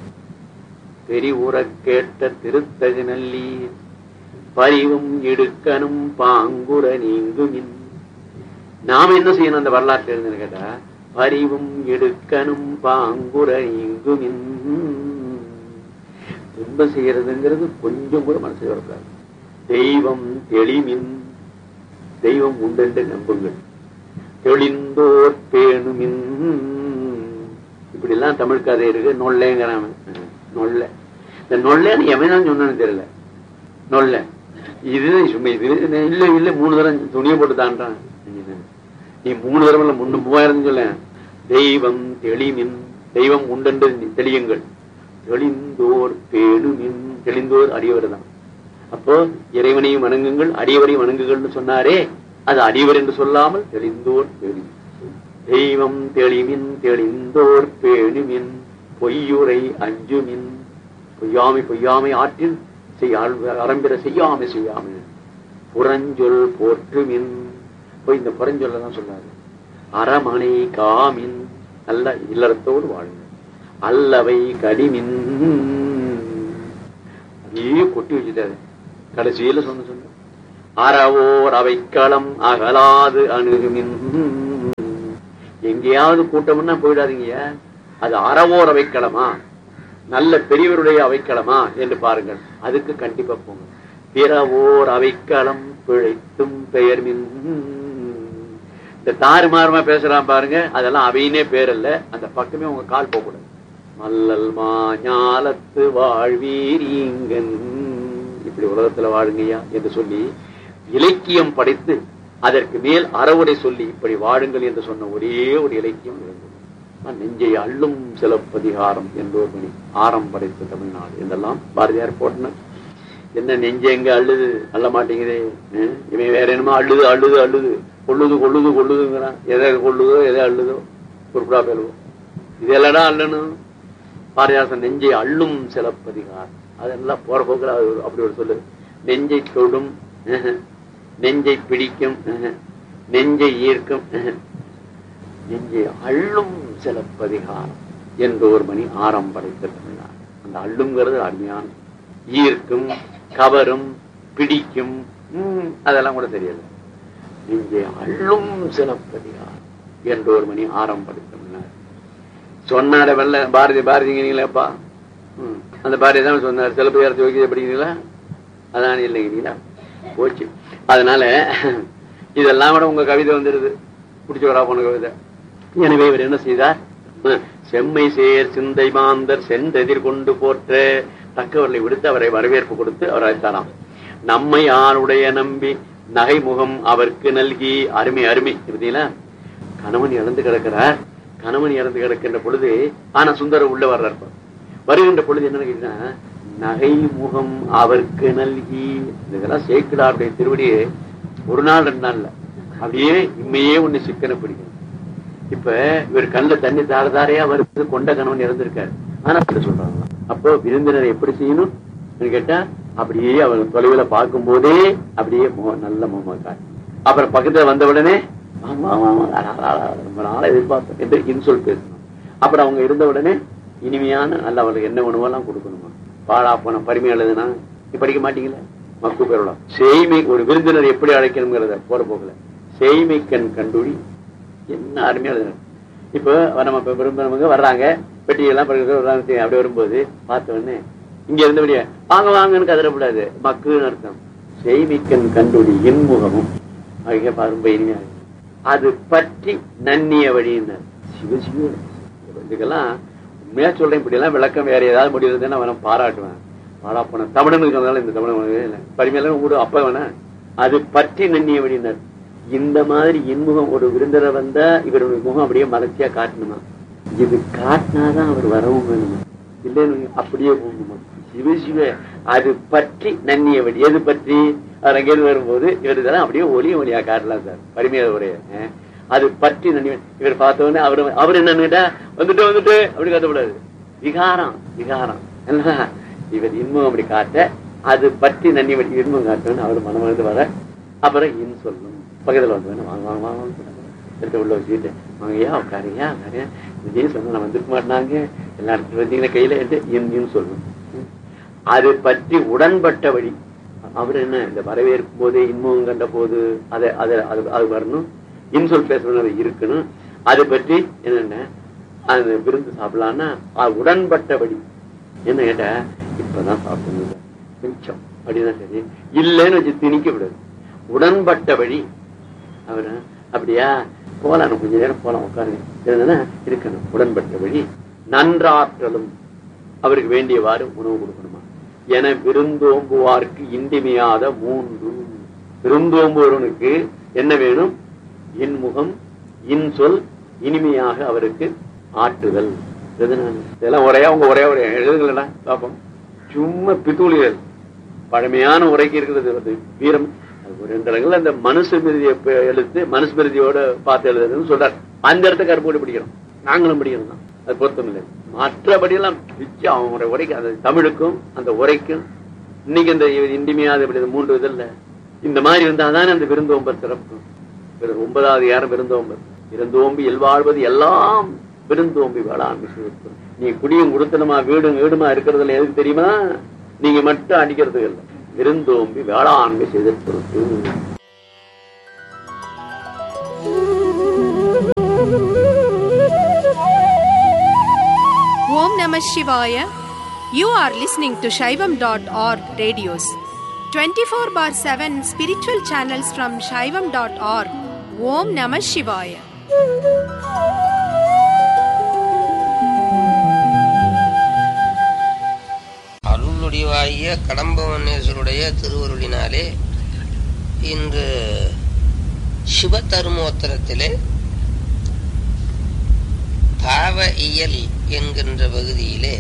பெரிவுற கேட்ட திருத்தகு நல்லீர் பரிவும் இடுக்கனும் பாங்குற நீங்குமின் நாம என்ன செய்யணும் அந்த வரலாற்று எழுதுன்னு கேட்டா பரிவும் எடுக்கனும் பாங்குற நீங்குமின் துன்பம் செய்யறதுங்கிறது கொஞ்சம் கூட மனசு வரக்கூடாது தெய்வம் தெளிமின் தெய்வம் உண்டென்று நம்புங்கள் தெளிந்தோர் பேணுமின் இப்படி எல்லாம் தமிழ் கதை இருக்கு நொல்லைங்கிறான் நொல்ல இந்த நொல்லைன்னு எவன் சொன்னு தெரியல நொல்ல இதுதான் சும்மா இது இல்ல இல்ல மூணு தரம் துணியை போட்டு தாண்டான் நீ மூணு தரம் இல்ல முன்னு மூவாயிரம் சொல்ல தெய்வம் தெளிமின் தெய்வம் உண்டென்று தெளியுங்கள் தெளிந்தோர் பேணுமின் தெளிந்தோர் அடியவர் தான் அப்போ இறைவனையும் வணங்குங்கள் அடியவரையும் வணங்குங்கள்னு சொன்னாரே அது அடியவர் என்று சொல்லாமல் தெளிந்தோர் பேணி தெய்வம் தெளிமின் தெளிந்தோர் பேணுமின் பொய்யுரை அஞ்சுமின் பொய்யாமை பொய்யாமை ஆற்றின் செய் அரம்பிர செய்யாமை செய்யாமை புறஞ்சொல் போற்றுமின் போய் இந்த புறஞ்சொல்ல தான் சொன்னாரு அரமனை காமின் நல்ல இல்லறத்தோடு வாழுங்க அல்லவை கடிமின் அப்படியே கொட்டி வச்சுட்டாரு கடைசியில சொன்ன சொன்ன அறவோர் அவைக்களம் அகலாது அணுகுமின் எங்கேயாவது கூட்டம்னா போயிடாதீங்க அது அறவோர் அவைக்களமா நல்ல பெரியவருடைய அவைக்களமா என்று பாருங்கள் அதுக்கு கண்டிப்பா போங்க பிறவோர் அவைக்களம் பிழைத்தும் பெயர் மின் இந்த தாறுமாறுமா பேசுறான் பாருங்க அதெல்லாம் அவையினே பேர் அல்ல அந்த பக்கமே உங்க கால் போக கூடாது மல்லல் மாஞாலத்து வாழ்வீரீங்கன் இப்படி உலகத்துல வாழுங்கய்யா என்று சொல்லி இலக்கியம் படைத்து அதற்கு மேல் அறவுரை சொல்லி இப்படி வாழுங்கள் என்று சொன்ன ஒரே ஒரு இலக்கியம் இருந்தது நான் நெஞ்சை அள்ளும் சிலப்பதிகாரம் என்றோர் மணி ஆரம் படைத்த தமிழ்நாடு என்றெல்லாம் பாரதியார் போட்டனர் என்ன நெஞ்சு எங்க அள்ளுது அள்ள மாட்டேங்குதே ஹம்? இவன் வேற என்னமோ அள்ளுது அள்ளுது அள்ளுது கொள்ளுது கொள்ளுது கொள்ளுதுங்கிறான் எதை கொள்ளுதோ எதை அள்ளுதோ பொறுப்படா பேருவோம் இதெல்லாம் அள்ளணும் பாரதியாசன் நெஞ்சை அள்ளும் சிலப்பதிகாரம் அதெல்லாம் போற போக்குல அது ஒரு- அப்படி ஒரு சொல்லு நெஞ்சை தொடும் அஹ். நெஞ்சை பிடிக்கும் அஹ். நெஞ்சை ஈர்க்கும் அஹ். நெஞ்சை அள்ளும் சிலப்பதிகாரம் என்று ஒரு மணி ஆரம் படைத்த தமிழ்நாடு அந்த அள்ளுங்கிறது அருமையான ஈர்க்கும் கவரும் பிடிக்கும் ம், அதெல்லாம் கூட தெரியாது நெஞ்சை அள்ளும் சிலப்பதிகாரம் என்று ஒரு மணி ஆரம் படைத்த தமிழ்நாடு சொன்னார வெள்ள பாரதி பாரதிங்கிறீங்களேப்பா ம். அந்த பாரதி தான் சொன்னார் சிலப்பதிகாரத்தை வைக்கிய படிக்கிறீங்களா அதான் இல்லைங்கிறீங்களா போச்சு அதனால இதெல்லாம் கூட உங்க கவிதை வந்துருது பிடிச்ச வரா போன கவிதை எனவே இவர் என்ன செய்தார் ம். செம்மை சேர் சிந்தை மாந்தர் சென்றெதிர் கொண்டு போற்ற தக்கவர்களை விடுத்து அவரை வரவேற்பு கொடுத்து அவர் அழைத்தாராம் நம்மை ஆளுடைய நம்பி நகை முகம் அவருக்கு நல்கி அருமை அருமை பார்த்தீங்களா கணவன் இறந்து கிடக்கிறார் கணவன் இறந்து கிடக்கின்ற பொழுது ஆனா சுந்தரம் உள்ள வர்றார் பாரு. வருகின்ற பொழுது என்ன கேட்டீங்கன்னா நகை முகம் அவருக்கு நல்கி இதெல்லாம் சேக்கிடாருடைய திருவடியே ஒரு நாள் ரெண்டு நாள்ல அப்படியே இம்மையே ஒண்ணு சிக்கன பிடிக்கும் இப்ப இவர் கண்ணுல தண்ணி தார தாரையா வருது கொண்ட கணவன் இறந்திருக்காரு ஆனா அப்படி சொல்றாங்க அப்போ விருந்தினரை எப்படி செய்யணும் கேட்டா அப்படியே அவர் தொலைவுல பார்க்கும் போதே அப்படியே முகம் நல்ல முகமா காட்டு அப்புறம் பக்கத்துல வந்த உடனே ஆமா ஆமா ஆமா, அடா, அடா, அடா, ரொம்ப நாளா எதிர்பார்த்தேன் என்று இன்சொல் பேசணும் அப்புறம் அவங்க இருந்த உடனே இனிமையான நல்ல அவர்களுக்கு என்ன உணவெல்லாம் கொடுக்கணுமா பாழா போன பரிமை எழுதுனா நீ படிக்க மாட்டீங்களா மக்கு பெறலாம் செய்மை ஒரு விருந்தினர் எப்படி அழைக்கணுங்கிறத போற போகல செய்மை கண் கண்டுடி என்ன அருமையா எழுதுறாங்க இப்போ நம்ம இப்ப விரும்பினவங்க வர்றாங்க பெட்டியெல்லாம் படுக்கிறது வர்றாங்க அப்படி வரும்போது பார்த்த உடனே இங்க இருந்தபடியே வாங்க வாங்கன்னு கதறக்கூடாது மக்குன்னு அர்த்தம் செய்மிக்கன் கண்டுடி இன்முகமும் அதுக்கே ரொம்ப இனிமையா இருக்கு. அது பற்றி நன்னிய வழியினர் சிவ சிவ இதுக்கெல்லாம் உண்மையா சொல்றேன் இப்படி எல்லாம் விளக்கம் வேற ஏதாவது முடியுதுன்னு அவனை பாராட்டுவேன் பாடா போன தமிழன் இருக்கிறதுனால இந்த தமிழன் பரிமையெல்லாம் கூட அப்ப வேணா அது பற்றி நன்னிய வழியினர் இந்த மாதிரி இன்முகம் ஒரு விருந்தரை வந்தா இவருடைய முகம் அப்படியே மலர்ச்சியா காட்டணுமா இது காட்டினாதான் அவர் வரவும் வேணுமா இல்லைன்னு அப்படியே போகணுமா சிவ சிவ அது பற்றி நன்னிய வழி எது பற்றி அவர் அங்கிருந்து வரும்போது இவர் இதெல்லாம் அப்படியே ஒளிய ஒளியா காட்டலாம் சார் பரிமையா உடைய அஹ். அது பற்றி நன்னிய இவர் பார்த்த உடனே அவர் அவர் என்னன்னு கேட்டா வந்துட்டு வந்துட்டு அப்படி கத்தக்கூடாது விகாரம் விகாரம் என்ன? இவர் இன்பம் அப்படி காட்ட அது பற்றி நன்னி வழி இன்பம் காட்டணும்னு அவர் மனமருந்து வர அப்புறம் இன் சொல்லும் பக்கத்துல வந்து வேணும் வாங்க வாங்க வாங்க சொன்னாங்க. எடுத்து உள்ள வச்சுக்கிட்டு வாங்கய்யா உட்காருயா உட்காருயா விஜய் சொன்னா நான் வந்திருக்க மாட்டாங்க எல்லா இடத்துல வந்தீங்கன்னா கையில எடுத்து இன் இன் சொல்லணும் அது பற்றி உடன்பட்ட வழி அவர் என்ன இந்த வரவேற்கும் போதே இன்பம் கண்ட போது அதை அதை அது அது வரணும் இன்சொல் பேசணும் அது இருக்கணும் அது பற்றி என்னென்ன அந்த விருந்து சாப்பிடலாம்னா அது உடன்பட்டபடி என்ன கேட்டா இப்பதான் சாப்பிடணும் கொஞ்சம் அப்படிதான் சரி இல்லைன்னு வச்சு திணிக்க விடாது உடன்பட்டபடி அவரு அப்படியா போலாம் இன்னும் கொஞ்ச நேரம் போலாம் உட்காருங்க இருந்ததுன்னா இருக்கணும் உடன்பட்டபடி நன்றாற்றலும் அவருக்கு வேண்டியவாறு உணவு கொடுக்கணுமா என விருந்தோம்புவார்க்கு இன்றிமையாத மூன்று விருந்தோம்புவவனுக்கு என்ன வேணும் இன்முகம் இன்சொல் இனிமையாக அவருக்கு ஆற்றுதல் எதனால? இதெல்லாம் ஒரே அவங்க ஒரே ஒரே எழுதுங்களா பாப்போம் சும்மா பித்தூளிகள் பழமையான உரைக்கு இருக்கிறது அது வீரம் அது ஒரு ரெண்டு இடங்கள்ல அந்த மனுஸ்மிருதியை ப- எழுத்து மனுஸ்மிருதியோட பார்த்து எழுதுறதுன்னு சொல்றாரு அந்த இடத்த கருப்போடு பிடிக்கிறோம் நாங்களும் பிடிக்கிறோம் தான் அது பொருத்தம் இல்லை மற்றபடி எல்லாம் பிச்சு அவங்களுடைய உரைக்கு அந்த தமிழுக்கும் அந்த உரைக்கும் இன்னைக்கு இந்த இன்றிமையாத இப்படி இந்த மூன்று இதில் இந்த மாதிரி இருந்தாதானே அந்த விருந்தோம்பர் சிறப்பு பிறகு ஒன்பதாவது யாரும் விருந்தோம்பர் விருந்தோம்பி எல்வாழ்வது எல்லாம் விருந்தோம்பி வேளாண்மை நீ குடியும் குடுத்தனமா வீடும் வீடுமா இருக்கிறதுல எதுக்கு தெரியுமா நீங்க மட்டும் அடிக்கிறது இல்லை விருந்தோம்பி வேளாண்மை செய்தல் பொருட்டு Om Namah Shivaya. You are listening to Shaivam.org radios. 24 bar 7 spiritual channels from Shaivam.org. Om Namah Shivaya. அருளுடையவாகிய கடம்பவனேஸ்வருடைய திருவருளினாலே இன்று சிவதருமோத்தரத்திலே பாவ இயல் என்கின்ற பகுதியிலே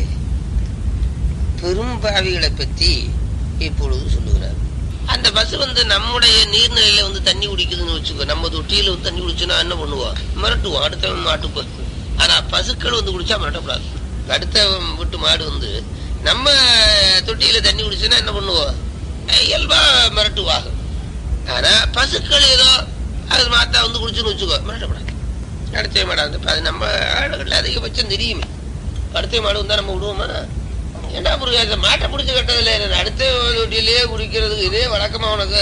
பெரும்பாவிகளை பற்றி இப்பொழுது சொல்லுகிறார் அந்த பஸ் வந்து நம்முடைய நீர்நிலையில வந்து தண்ணி குடிக்குதுன்னு வச்சுக்கோ நம்ம தொட்டியில வந்து தண்ணி குடிச்சோன்னா என்ன பண்ணுவோம் மிரட்டுவோம் அடுத்தவன் மாட்டுப்போம் ஆனா பசுக்கள் வந்து குடிச்சா மிரட்டக்கூடாது அடுத்தவன் விட்டு மாடு வந்து நம்ம தொட்டியில தண்ணி குடிச்சுன்னா என்ன பண்ணுவோம் அஹ் இயல்பா மிரட்டுவாங்க ஆனா பசுக்கள் ஏதோ அது மாத்தா வந்து குடிச்சுன்னு வச்சுக்கோ மிரட்டக்கூடாது அடுத்த மாடா வந்து அது நம்ம ஆடுகள்ல அதிகபட்சம் தெரியுமே அடுத்த மாடு வந்தா நம்ம விடுவோமா ஏன்னா அப்புறம் மாட்டை பிடிச்சி கட்டதில்ல அடுத்த தொட்டிலேயே குடிக்கிறதுக்கு இதே வழக்கமா உனக்கு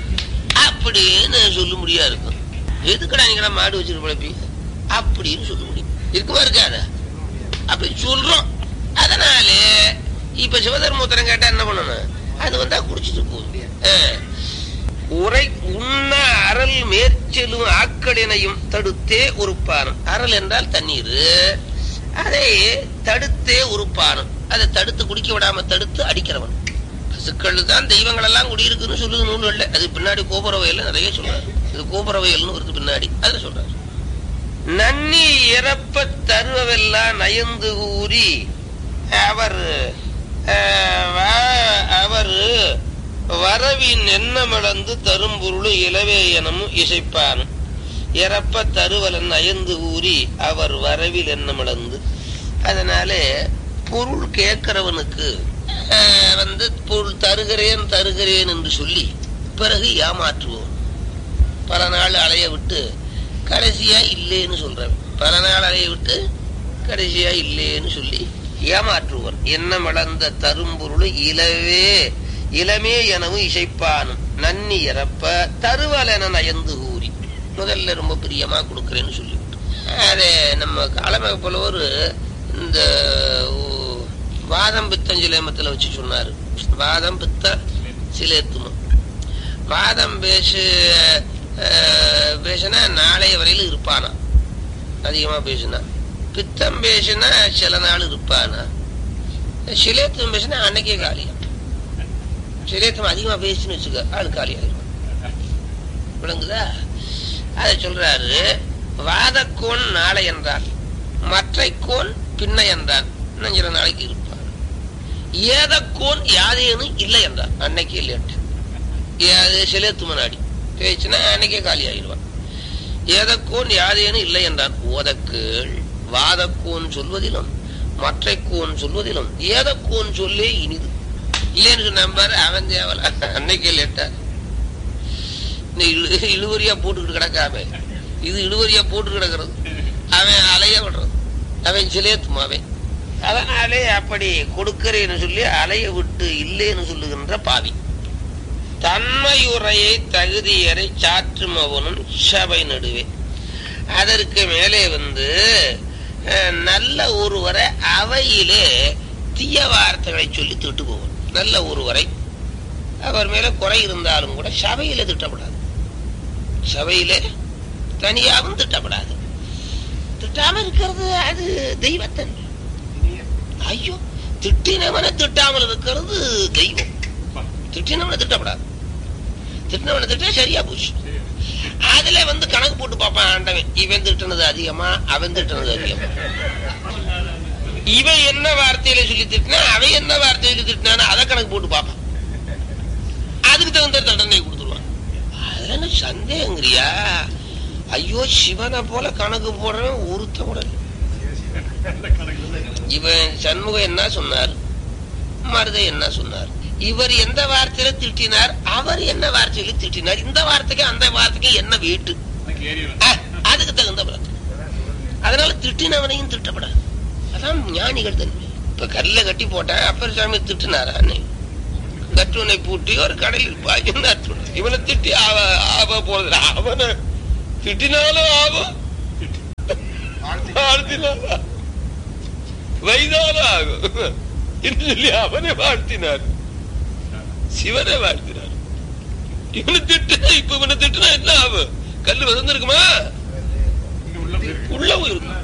அப்படின்னு சொல்ல முடியா இருக்கும் எதுக்கடா நீங்கடா மாடு வச்சுட்டு பழப்பி அப்படின்னு சொல்ல முடியும் இருக்குமா இருக்காதா அப்படி சொல்றோம் அதனால இப்ப சிவதர்மோத்தரம் கேட்டா என்ன பண்ணணும் அது வந்தா குடிச்சிட்டு போகுது அஹ். உரை உண்ண அறல் மேற்செலும் ஆக்கடினையும் தடுத்தே உறுப்பானும் அறல் என்றால் தண்ணீர் அதை தடுத்தே உறுப்பானும் அதை தடுத்து குடிக்க விடாம தடுத்து அடிக்கிறவன் பசுக்கள் தான் தெய்வங்கள் எல்லாம் குடியிருக்குன்னு சொல்லுது நூல்கள்ல அது பின்னாடி கோபுர வயல்ல நிறைய சொல்றாரு இது கோபுர வயல்னு வருது பின்னாடி அதை சொல்றாரு நன்னி இறப்ப தருவவெல்லாம் நயந்து கூறி அவர் அஹ், வ- அவர் வரவின் எண்ணமிழந்து தரும் பொருள் இளவே எனமும் இசைப்பானும் இறப்ப தருவலன் நயந்து கூறி அவர் வரவில் எண்ணமிழந்து அதனால பொருள் கேட்கிறவனுக்கு அஹ், வந்து பொருள் தருகிறேன் தருகிறேன் என்று சொல்லி பிறகு ஏமாற்றுவோம் பல நாள் அலைய விட்டு கடைசியா இல்லேன்னு சொல்றவன் பல நாள் அலைய விட்டு கடைசியா இல்லேன்னு சொல்லி ஏமாற்றுவன் என்ன மலர்ந்த தரும்பொருள் இலவே இளமே எனவும் இசைப்பானும் நன்னி இறப்ப தருவலென நயந்து கூறி முதல்ல ரொம்ப பிரியமா கொடுக்கறேன்னு சொல்லிவிட்டு அதே நம்ம காலமே போல ஒரு இந்த ஓ, வாதம் பித்தம் சிலேமத்துல வச்சு சொன்னாரு வாதம் பித்த சிலேத்துமம் வாதம் பேசு அஹ், பேசுனா நாளைய வரையில இருப்பானா அதிகமா பேசுனா பித்தம் பேசுனா சில நாள் இருப்பானா சிலேத்தம் பேசுனா அன்னைக்கே காலியா சிலேத்தம் அதிகமா பேசுன்னு வச்சுக்க ஆள் காலியாயிரும் விளங்குதா அதை சொல்றாரு வாதக்கோன் நாளை என்றான் மற்றைக்கோன் பின்ன என்றான் இன்னும் சில நாளைக்கு இருப்பான் ஏதக்கோன் யாதேனும் இல்லை என்றான் அன்னைக்கு இல்லையட்டு அது சிலேத்து முன்னாடி பேச்சுனா அன்னைக்கே காலி ஆயிடுவான் ஏதக்கோன் யாதேனும் இல்லை என்றான் ஓதக்கேள் வாதக்கோன் சொல்வதிலும் மற்றைக்கோன் சொல்வதிலும் ஏதக்கோன் சொல்லே இனிது இல்லைன்னு சொன்ன பாரு அவன் தேவல அன்னைக்கே லேட்டா நீ இழு- இழுவரியா போட்டுக்கிட்டு கிடக்காம இது இழுவரியா போட்டு கிடக்கிறது அவன் அலைய விடுறது அவன் சிலேத்தும் அவன் அதனாலே அப்படி கொடுக்கிறேன்னு சொல்லி அலைய விட்டு இல்லைன்னு சொல்லுகின்ற பாவி தன்மையுரையை தகுதியரை சாற்றும் அவனும் சபை நடுவே அதற்கு மேலே வந்து அஹ், நல்ல ஒருவரை அவையிலே தீய வார்த்தைகளை சொல்லி திட்டு போவன் நல்ல ஒருவரை அவர் மேல குறை இருந்தாலும் கூட சபையில திட்டப்படாது சபையிலே தனியாகவும் திட்டப்படாது திட்டாம இருக்கிறது அது தெய்வத்தன்மை ஐயோ திட்டினவனை திட்டாமல் இருக்கிறது தெய்வம் திட்டினவனை திட்டப்படாது திட்டினவனை திட்ட சரியா போச்சு அதுல வந்து கணக்கு போட்டு பார்ப்பான் ஆண்டவன் இவன் திட்டினது அதிகமா அவன் திட்டினது அதிகமா இவன் என்ன வார்த்தையில சொல்லி திட்டினா அவன் என்ன வார்த்தையில திட்டினான்னு அதை கணக்கு போட்டு பார்ப்பான் அதுக்கு தகுந்த தண்டனை கொடுத்துருவான் அதுல என்ன சந்தேகங்கிறியா ஐயோ சிவனை போல கணக்கு போடுறவன் ஒருத்த கூட இல்லை. இவன் சண்முகம் என்ன சொன்னார் மருதை என்ன சொன்னார் இவர் எந்த வார்த்தையில திட்டினார் அவர் என்ன வார்த்தையில திட்டினார் இந்த வார்த்தைக்கு அந்த வார்த்தைக்கு என்ன வீட்டு அதுக்கு தகுந்த பலன் அதனால திட்டினவனையும் திட்டப்படாது அதான் ஞானிகள் தன்மை இப்ப கல்ல கட்டி போட்டேன் அப்பர் சாமி திட்டினாரா அன்னை கற்றுவனை பூட்டி ஒரு கடலில் பாய்ச்சி நற்றுணை இவனை திட்டி அவ ஆவ போறது அவனை திட்டினாலும் ஆகும் வாழ்த்தினாலும் வைதாலும் ஆகும் என்று சொல்லி அவனை வாழ்த்தினார் சிவனை வாழ்த்தினார் இவனை திட்டுனா இப்ப இவனை திட்டுனா என்ன ஆகும் கல்லு வசந்திருக்குமா உள்ள போயிருக்கும்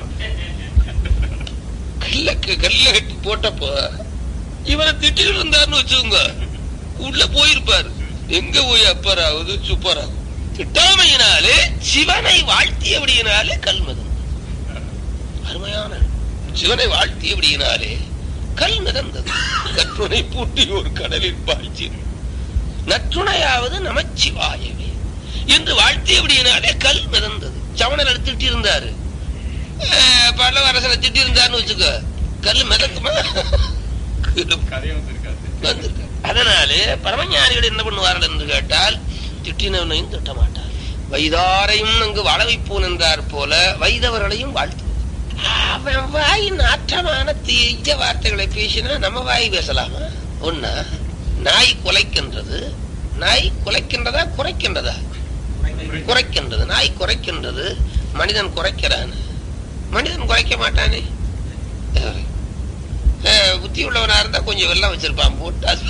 கல்ல கல்ல கட்டி போட்டப்போ இவனை திட்டிட்டு இருந்தாருன்னு வச்சுக்கோங்க உள்ள போயிருப்பாரு எங்க போய் அப்பராவது சுப்பராகும் திட்டாமையினாலே சிவனை வாழ்த்தியபடியினாலே கல்மதம் அருமையான சிவனை வாழ்த்தியபடியினாலே கல் மிதந்தது கற்றுணை பூட்டி ஒரு கடலில் பாய்ச்சி நற்றுணையாவது நமச்சிவாயவே என்று வாழ்த்தியபடியினாலே கல் மிதந்தது சவணர் எடுத்துட்டு இருந்தாரு அஹ், பல்லவரசனை திட்டி இருந்தாருன்னு வச்சுக்க கல் மிதக்குமா வந்திருக்கு. அதனாலே பரமஞானிகள் என்ன பண்ணுவார்கள் என்று கேட்டால் திட்டினவனையும் திட்ட மாட்டார் வைதாரையும் அங்கு வாழ வைப்போன் என்றார் போல வைதவர்களையும் வாழ்த்து அவன் வாய் நாற்றமான தீய வார்த்தைகளை பேசினா நம்ம வாய் பேசலாமா ஒன்னா நாய் குலைக்கின்றது நாய் குலைக்கின்றதா குறைக்கின்றதா குறைக்கின்றது நாய் குறைக்கின்றது மனிதன் குறைக்கிறான் மனிதன் குறைக்க மாட்டானே அஹ், புத்தி உள்ளவனா இருந்தா கொஞ்சம் வெள்ளம் வச்சிருப்பான் போட்டு அது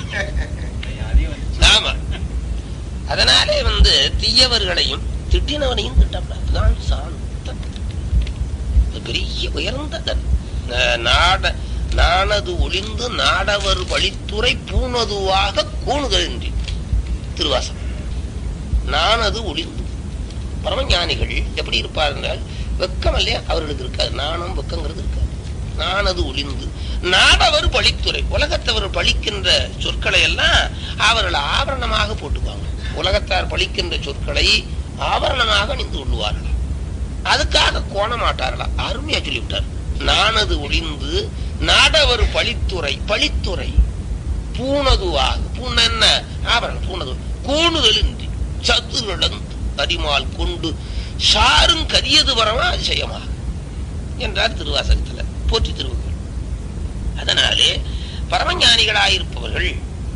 ஆமா அதனாலே வந்து தீயவர்களையும் திட்டினவனையும் திட்டப்படாது தான் சாந்தம் அது பெரிய உயர்ந்த தன் அஹ், நாட நானது ஒளிந்து நாடவர் வழித்துறை பூணதுவாக கூணுகின்றி திருவாசம் நானது ஒளிந்து பரமஞானிகள் எப்படி இருப்பார் என்றால் வெக்கம் இல்லையா அவர்களுக்கு இருக்காது நாணம் வெக்கங்கிறது இருக்காது நானது ஒளிந்து நாடவர் பழித்துறை உலகத்தவர் பழிக்கின்ற சொற்களை எல்லாம் அவர்கள் ஆபரணமாக போட்டுக்குவாங்க உலகத்தார் பழிக்கின்ற சொற்களை ஆபரணமாக அணிந்து கொள்வார்கள் அதுக்காக கோண மாட்டார்களா அருமையா சொல்லிவிட்டார் நானது ஒளிந்து நாடவர் பழித்துறை பழித்துறை பூணதுவாக பூண என்ன ஆபரணம் பூணது கூணுதல் இன்றி சதுரளந்து அரிமால் கொண்டு சாரும் கரியது வரமா அதிசயமாக என்றார் திருவாசகத்துல போற்றி திருவுகள் அதனாலே பரமஞானிகளாயிருப்பவர்கள்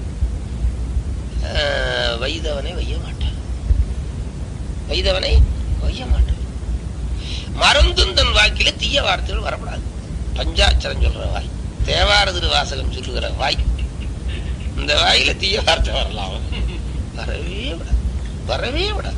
ஆஹ், வைதவனை வைய மாட்டார் வைதவனை வைய மாட்டார் மறந்தும் தன் வாக்கில தீய வார்த்தைகள் வரப்படாது பஞ்சாட்சரம் சொல்ற வாய் தேவார திருவாசகம் சொல்லுகிற வாய் இந்த வாயில தீய வார்த்தை வரலாம் வரவே விடாது வரவே விடாது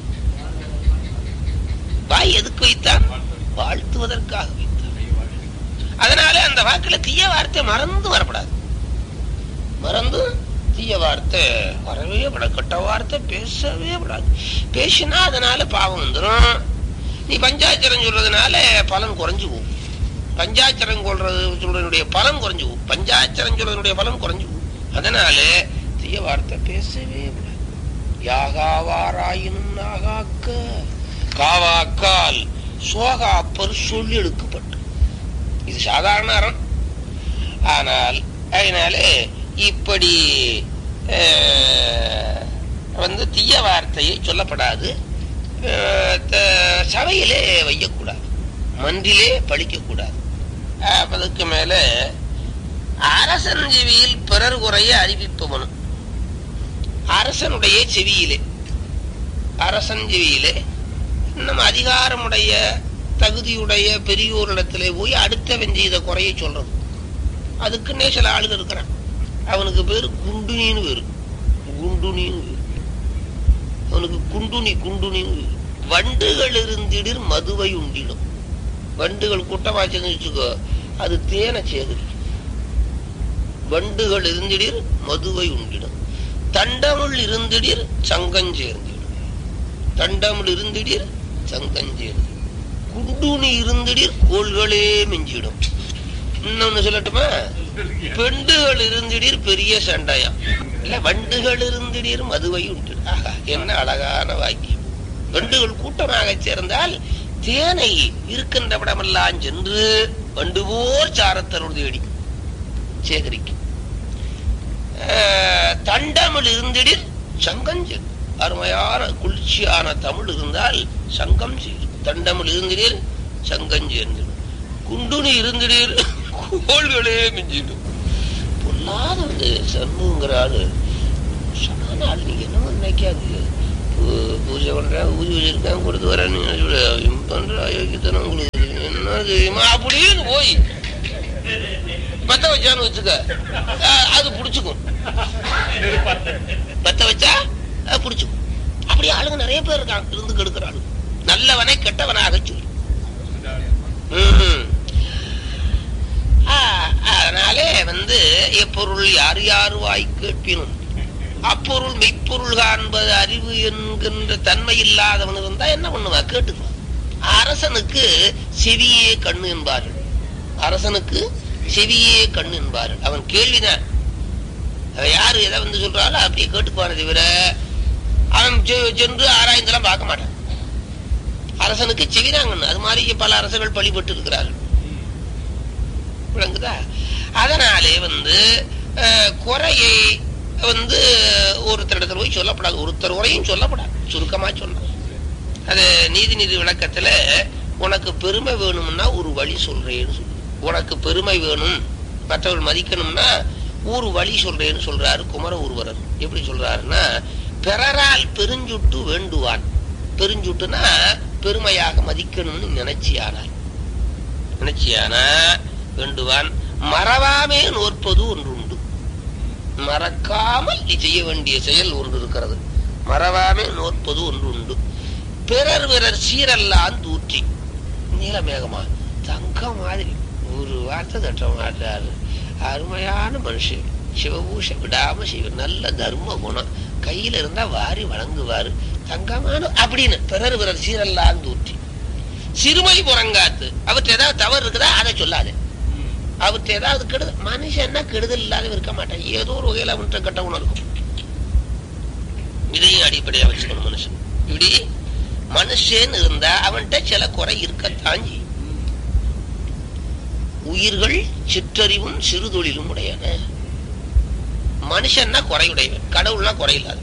வாய் எதுக்கு வைத்தான் வாழ்த்துவதற்காக வைத்தான் அதனால அந்த வாக்குல தீய வார்த்தை மறந்து வரப்படாது மறந்து தீய வார்த்தை வரவே விடாது கெட்ட வார்த்தை பேசவே விடாது பேசினா அதனால பாவம் வந்துடும் நீ பஞ்சாட்சரம் சொல்றதுனால பலன் குறைஞ்சு போகும் பஞ்சாட்சரம் சொல்றது சொல்றதுடைய பலன் குறைஞ்சு போகும் பஞ்சாட்சரம் சொல்றதுடைய பலன் குறைஞ்சு போகும் அதனால தீய வார்த்தை பேசவே விடாது யாகாவாராயினும் நாகாக்க காவாக்கால் சோகாப்பர் சொல்லி எடுக்கப்பட்டு இது சாதாரண அறம் ஆனால் அதனாலே இப்படி அஹ், வந்து தீய வார்த்தையை சொல்லப்படாது அஹ், த- சபையிலே வையக்கூடாது மன்றிலே பழிக்கக்கூடாது அஹ், அதுக்கு மேல அரசன் செவியில் பிறர் குறைய அறிவிப்பவனும் அரசனுடைய செவியிலே அரசன் செவியிலே நம்ம அதிகாரமுடைய தகுதியுடைய பெரியோரிடத்திலே போய் அடுத்தவன் செய்த குறையை சொல்றது அதுக்குன்னே சில ஆளுங்க இருக்கிறான் அவனுக்கு பேரு குண்டுனின்னு பேரு குண்டுனின்னு பேரு அவனுக்கு குண்டுனி குண்டுனின்னு பேரு வண்டுகள் இருந்திடிர் மதுவை உண்டிடும் வண்டுகள் கூட்டமாச்சுன்னு வச்சுக்கோ அது தேனை சேகரிக்கும் வண்டுகள் இருந்திடிர் மதுவை உண்டிடும் தண்டமுள் இருந்திடிர் சங்கஞ்சேர்ந்திடும் தண்டமுள் இருந்திடிர் சங்கஞ்சேர்ந்திடும் குண்டுனி இருந்திடிர் கோள்களே மிஞ்சிடும் இன்னொன்னு சொல்லட்டுமா பெண்டுகள் இருந்திடீர் பெரிய சண்டையா இல்ல வண்டுகள் இருந்திடீர் மதுவை உண்டு ஆஹா என்ன அழகான வாக்கியம் வண்டுகள் கூட்டமாக சேர்ந்தால் தேனை இருக்கின்ற விடமெல்லாம் சென்று வண்டுபோர் சாரத்தருள் தேடி சேகரிக்கும் ஆஹ், தண்டமிழ் இருந்திடில் சங்கம் சேரும் அருமையான குளிர்ச்சியான தமிழ் இருந்தால் சங்கம் சேரும் தண்டமிழ் இருந்திடில் சங்கம் சேர்ந்திடும் குண்டுனி இருந்திடீர் கோள்களே மிஞ்சிடும் பொல்லாதது சண்முங்கிற ஆளு ஆனால் நீங்க என்னமோ நினைக்காது பூ- பூஜை பண்றேன் ஊதி வச்சிருக்கேன் கொடுத்து வரேன் நீங்க சொல்ல, இவன் பண்ற அயோக்கியத்தனம் உங்களுக்கு என்ன தெரியுமா அப்படின்னு போய் பத்த வச்சான்னு வச்சுக்க அஹ், அது புடிச்சுக்கும் பத்த வச்சா அது புடிச்சுக்கும் அப்படி ஆளுங்க நிறைய பேர் இருக்காங்க இருந்து கெடுக்கிற ஆளு நல்லவனை கெட்டவனாக சொல்லி ம்ஹும். ஆ, அதனாலே வந்து எப்பொருள் யார் யார் வாய் கேட்பினும் அப்பொருள் மெய்ப்பொருள் காண்பது அறிவு என்கின்ற தன்மை இல்லாதவன் இருந்தா என்ன பண்ணுவா கேட்டுக்குவான் அரசனுக்கு செவியே கண்ணு என்பார்கள் அரசனுக்கு செவியே கண்ணு என்பார்கள் அவன் கேள்விதான் அவன் யாரு எதை வந்து சொல்றாலும் அப்படியே கேட்டுக்குவானே தவிர அவன் செ- சென்று ஆராய்ந்தெல்லாம் பார்க்க மாட்டான் அரசனுக்கு செவிதாங்கன்னு அது மாதிரி பல அரசர்கள் பழிபட்டு இருக்கிறார்கள் விளங்குதா அதனாலே வந்து அஹ், குறையை வந்து ஒருத்தரிடத்துல போய் சொல்லப்படாது ஒருத்தர் குறையும் சொல்லப்படாது சுருக்கமா சொன்ன அது நீதி நீதி விளக்கத்துல உனக்கு பெருமை வேணும்னா ஒரு வழி சொல்றேன்னு சொல்லு உனக்கு பெருமை வேணும் மற்றவர்கள் மதிக்கணும்னா ஒரு வழி சொல்றேன்னு சொல்றாரு குமர ஒருவரர் எப்படி சொல்றாருன்னா பிறரால் பெருஞ்சுட்டு வேண்டுவான் பெருஞ்சுட்டுனா பெருமையாக மதிக்கணும்னு நினைச்சியானார் நினைச்சியானா வேண்டுவான் மறவாமே நோற்பது ஒன்று உண்டு மறக்காமல் நீ செய்ய வேண்டிய செயல் ஒன்று இருக்கிறது மறவாமே நோற்பது ஒன்று உண்டு பிறர் பிறர் சீரல்லான் தூற்றி நீலமேகமா தங்கம் மாதிரி ஒரு வார்த்தை தட்ட மாட்டாரு அருமையான மனுஷன் சிவபூஷ விடாம செய்வ நல்ல தர்ம குணம் கையில இருந்தா வாரி வழங்குவாரு தங்கமான அப்படின்னு பிறர் பிறர் சீரல்லான் தூற்றி சிறுமதி புறங்காத்து அவற்றை ஏதாவது தவறு இருக்குதா அதை சொல்லாது அவற்றை ஏதாவது கெடுதல் மனுஷன்னா கெடுதல் இல்லாத இருக்க மாட்டான் ஏதோ ஒரு வகையில அவன்கிட்ட கெட்ட குணம் இருக்கும் இதையும் அடிப்படையா வச்சுக்கணும் மனுஷன் இப்படி மனுஷன் இருந்தா அவன்கிட்ட சில குறை இருக்கத்தான் செய்யும் உயிர்கள் சிற்றறிவும் சிறுதொழிலும் உடையன மனுஷன்னா குறையுடையவன் கடவுள்னா குறையில்லாதவன்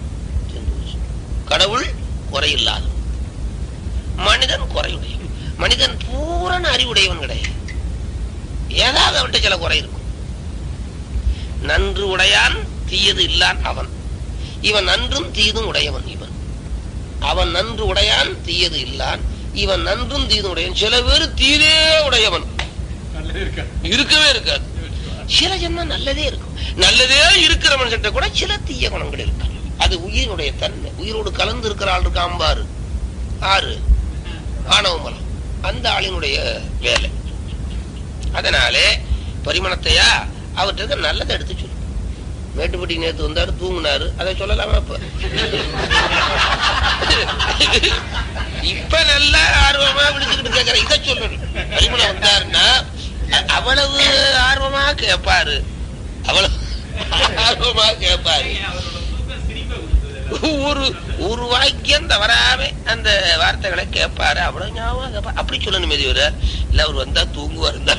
கடவுள் குறையில்லாதவன் மனிதன் குறையுடையவன் மனிதன் பூரண அறிவுடையவன் கிடையாது ஏதாவது அவன்கிட்ட சில குறை இருக்கும் நன்று உடையான் தீயது இல்லான் அவன் இவன் நன்றும் தீதும் உடையவன் இவன் அவன் நன்று உடையான் தீயது இல்லான் இவன் நன்றும் தீதும் உடையவன் சில பேர் தீதே உடையவன் இருக்கவே இருக்காது சில ஜென்மம் நல்லதே இருக்கும் நல்லதே இருக்கிற மனுஷன் கூட சில தீய குணங்கள் இருக்கு அது உயிரினுடைய தன்மை உயிரோடு கலந்து இருக்கிற ஆள் இருக்கான் பாரு ஆறு ஆணவ மலம் அந்த ஆளினுடைய வேலை அதனாலே பரிமணத்தையா அவர்கிட்ட நல்லதை எடுத்து சொல்லு மேட்டுப்பட்டி நேத்து வந்தாரு தூங்குனாரு அதை சொல்லலாமா இப்ப இப்ப நல்லா ஆர்வமா விழிச்சுக்கிட்டு கேக்குற இதை சொல்லணும் பரிமளம் வந்தாருன்னா அ- அவ்வளவு ஆர்வமா கேட்பாரு அவ்வளவு ஆர்வமா கேட்பாரு ஒரு ஒரு வாக்கியம் தவறாம அந்த வார்த்தைகளை கேட்பாரு அவ்வளவு ஞாபகம் கேட்பாரு அப்படி சொல்லணும் மெதிவர இல்ல அவர் வந்தா தூங்குவார் இருந்தா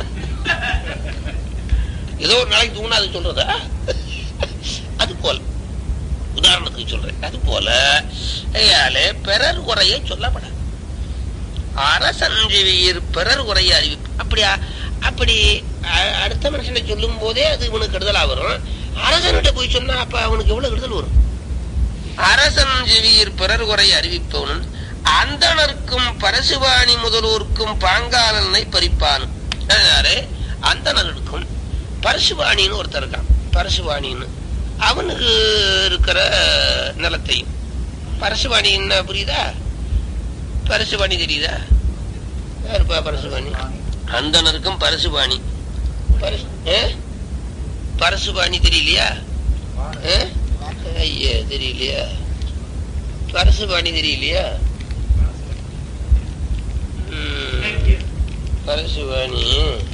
ஏதோ ஒரு நாளைக்கு தூங்கினா அது சொல்றதா அது போல உதாரணத்துக்கு சொல்றேன் அது போல ஐயாலே பிறர் குறையை சொல்லப்படாது அரசஞ்செவியர் பிறர் குறையை அறிவிப்பு அப்படியா அப்படி அ- அடுத்த மனுஷனை சொல்லும் போதே அது இவனுக்கு கெடுதலா வரும் அரசன்கிட்ட போய் சொன்னா அப்ப அவனுக்கு எவ்வளவு கெடுதல் வரும் அரசன் செவியர் பிறர் குறை அறிவிப்பவனும் அந்தணர்க்கும் பரசுவாணி முதல்வோர்க்கும் பாங்காலனை பறிப்பான் அதனாலே அந்தணர்களுக்கும் பரசுவாணின்னு ஒருத்தர் இருக்கான் பரசுவாணின்னு அவனுக்கு இருக்கிற நிலத்தையும் பரசுவாணி என்ன புரியுதா பரசுவாணி தெரியுதா யாருப்பா பரசுவாணி அந்தணருக்கும் பரசுவாணி பரசு ஏ? பரசுவாணி தெரியலையா ஏ? ஐயா தெரியலையா பரசுவாணி தெரியலையா ம், பரசுவாணி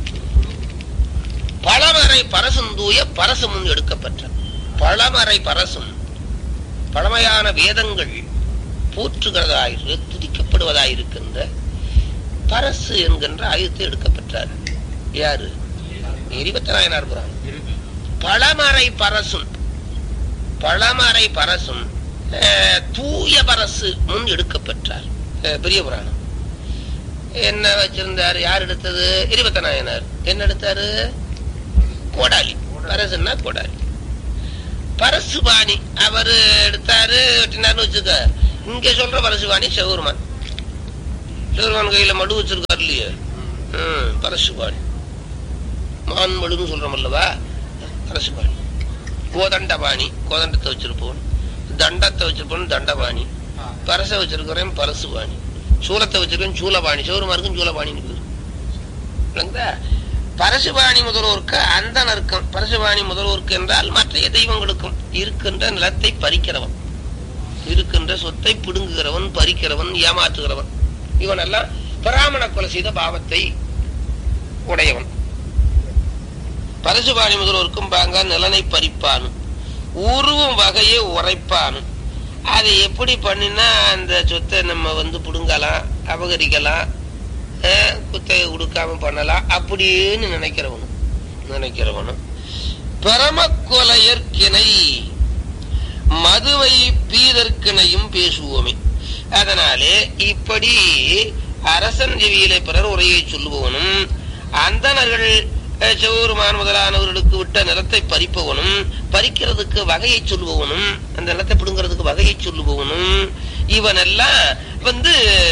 பழமறை பரசும் தூய பரசமும் எடுக்கப்பட்ட பழமறை பரசும் பழமையான வேதங்கள் போற்றுகிறதாயிரு துதிக்கப்படுவதாயிருக்கின்ற பரசு என்கின்ற ஆயுதத்தை எடுக்கப்பட்டார் யாரு இருபத்தி நாயனார் புராணம் பழமறை பரசும் பழமறை பரசும் அஹ், தூய பரசு முன் எடுக்கப்பட்டார் அஹ், பெரிய புராணம் என்ன வச்சிருந்தாரு யார் எடுத்தது இருபத்தி நாயனார் என்ன எடுத்தாரு கோடாலி பரசுன்னா கோடாலி பரசுபாணி அவரு எடுத்தாரு வெட்டினார்னு வச்சுக்க இங்க சொல்ற பரசுபாணி சிவருமான் சிவருமான் கையில மடு வச்சிருக்காரு இல்லையே ம், பரசுபாணி மான் மடுன்னு சொல்றோம் அல்லவா பரசுபாணி கோதண்டபாணி கோதண்டத்தை வச்சிருப்போம் தண்டத்தை வச்சிருப்போம் தண்டபாணி பரச வச்சிருக்கிறேன் பரசுபாணி சூலத்தை வச்சிருக்கேன் சூலபாணி சிவருமாருக்கும் சூலபாணின்னு பேரு விளங்குதா பரசுபாணி முதல்வோருக்கு அந்தனருக்கும் பரசுபாணி முதல்வோருக்கு என்றால் மற்ற தெய்வங்களுக்கும் இருக்கின்ற நிலத்தை பறிக்கிறவன் இருக்கின்ற சொத்தை பிடுங்குகிறவன் பறிக்கிறவன் ஏமாற்றுகிறவன் இவனெல்லாம் பிராமண கொலை செய்த பாவத்தை உடையவன் பரசுபாணி முதல்வருக்கும் பாங்க நிலனை பறிப்பானு உருவும் வகையை உரைப்பானு அதை எப்படி பண்ணினா அந்த சொத்தை நம்ம வந்து பிடுங்கலாம் அபகரிக்கலாம் அஹ், குத்தகை கொடுக்காம பண்ணலாம் அப்படின்னு நினைக்கிறவனும் நினைக்கிறவனும் பரமக்கொலையற்கிணை மதுவை பீதற்கிணையும் பேசுவோமே அதனாலே இப்படி அரசன் செவியிலே பிறர் உரையை சொல்லுபவனும் அந்தணர்கள் அஹ், சிவபெருமான் முதலானவர்களுக்கு விட்ட நிலத்தை பறிப்பவனும் பறிக்கிறதுக்கு வகையை சொல்லுபவனும் அந்த நிலத்தை பிடுங்கிறதுக்கு வகையை சொல்லுபவனும் இவனெல்லாம் வந்து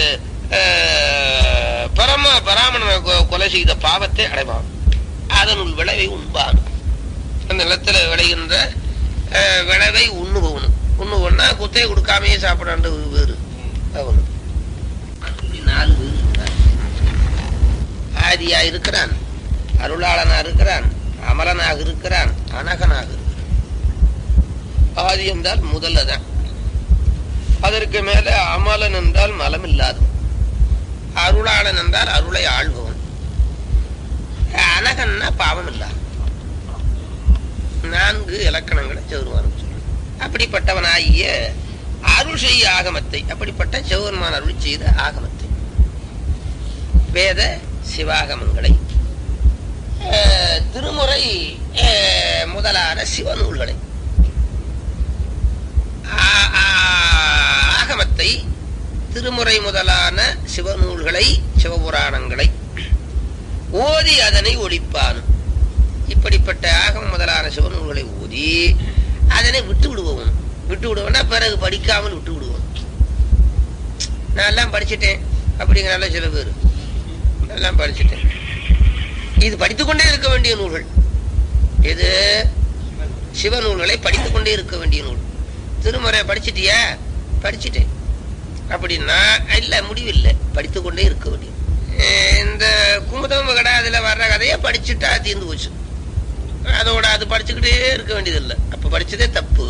அஹ், பரம பராமணனை கொ- கொலை செய்த பாவத்தை அடைவான் அதனுள் விளைவை உண்பான் அந்த நிலத்துல விளைகின்ற அஹ், விளைவை உண்ணுபவனும் உண்ணுபவனா குத்தையை கொடுக்காமையே சாப்பிடாண்டு வேறு அவனு இப்படி நாலு பேர் சொல்றார். ஆதியா இருக்கிறான் அருளாளனா இருக்கிறான் அமரனாக இருக்கிறான் அனகனாக இருக்கிறான் ஆதி என்றால் முதல்லதான் அதற்கு மேல அமலன் என்றால் மலம் இல்லாதவன் அருளாளன் என்றால் அருளை ஆள்பவன் அனகன்னா பாவம் இல்லாத நான்கு இலக்கணங்களை செவருமானம் சொல்றோம் அப்படிப்பட்டவனாகிய அருள் செய்ய ஆகமத்தை அப்படிப்பட்ட செவருமான் அருள் செய்த ஆகமத்தை வேத சிவாகமங்களை அஹ், திருமுறை அஹ், முதலான சிவநூல்களை ஆ- ஆ- ஆகமத்தை திருமுறை முதலான சிவநூல்களை சிவபுராணங்களை ஓதி அதனை ஒழிப்பான் இப்படிப்பட்ட ஆகம் முதலான சிவநூல்களை ஓதி அதனை விட்டு விடுவோம் விட்டு விடுவோம்னா பிறகு படிக்காமல் விட்டு விடுவோம் நான் எல்லாம் படிச்சுட்டேன் அப்படிங்கிறால சில பேர் எல்லாம் படிச்சுட்டேன் இது படித்துக்கொண்டே இருக்க வேண்டிய நூல்கள் இது சிவநூல்களை படித்துக்கொண்டே இருக்க வேண்டிய நூல் திருமுறை படிச்சிட்டியா படிச்சுட்டேன் அப்படின்னா இல்ல முடிவில்லை படித்துக்கொண்டே இருக்க வேண்டிய அஹ் இந்த குமுதம் கடை அதுல வர்ற கதையை படிச்சுட்டா தீர்ந்து போச்சு அதோட அது படிச்சுக்கிட்டே இருக்க வேண்டியதில்லை அப்ப படிச்சதே தப்பு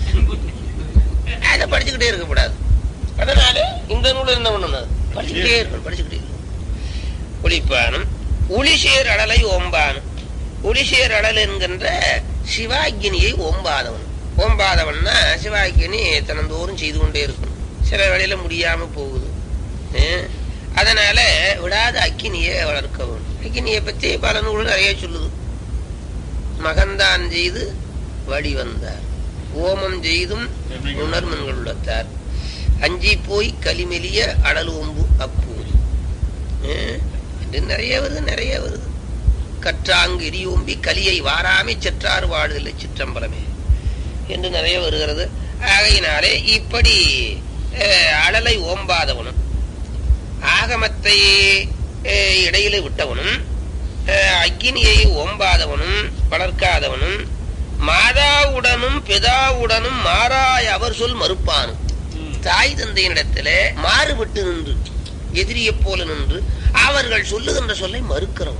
அதை படிச்சுக்கிட்டே இருக்கக்கூடாது அதனால இந்த நூல் என்ன பண்ணணும் படிச்சுக்கிட்டே இருக்கணும் படிச்சுக்கிட்டே இருக்கணும் ஒளிப்பானும் ஒளிசேர் அடலை ஓம்பானும் ஒளிசேர் அடல் என்கின்ற சிவாக்கினியை ஓம்பாதவன் ஓம்பாதவன்னா சிவாக்கினி தினந்தோறும் செய்து கொண்டே இருக்கணும் சில வேளையில முடியாம போகுது அஹ் அதனால விடாத அக்கினியை வளர்க்க வேணும் அக்கினியை பத்தி பல நூல்கள் நிறைய சொல்லுது மகந்தான் செய்து வழி வந்தார் ஓமம் செய்தும் உணர்மன்கள் உள்ளத்தார் அஞ்சி போய் களிமெலிய அடல் ஓம்பு அப்போது அஹ் இது நிறைய வருது நிறைய வருது கற்றாங்கு எரியோம்பி கலியை வாராமை செற்றார் வாழுதில்லை சிற்றம்பலமே என்று நிறைய வருகிறது ஆகையினாலே இப்படி அஹ், அழலை ஓம்பாதவனும் ஆகமத்தை அஹ், இடையிலே விட்டவனும் அஹ், அக்கினியை ஓம்பாதவனும் வளர்க்காதவனும் மாதாவுடனும் பிதாவுடனும் மாறாய் அவர் சொல் மறுப்பானும் தாய் தந்தையினிடத்துல மாறுபட்டு நின்று எதிரியைப் போல நின்று அவர்கள் சொல்லுகின்ற சொல்லை மறுக்கிறவன்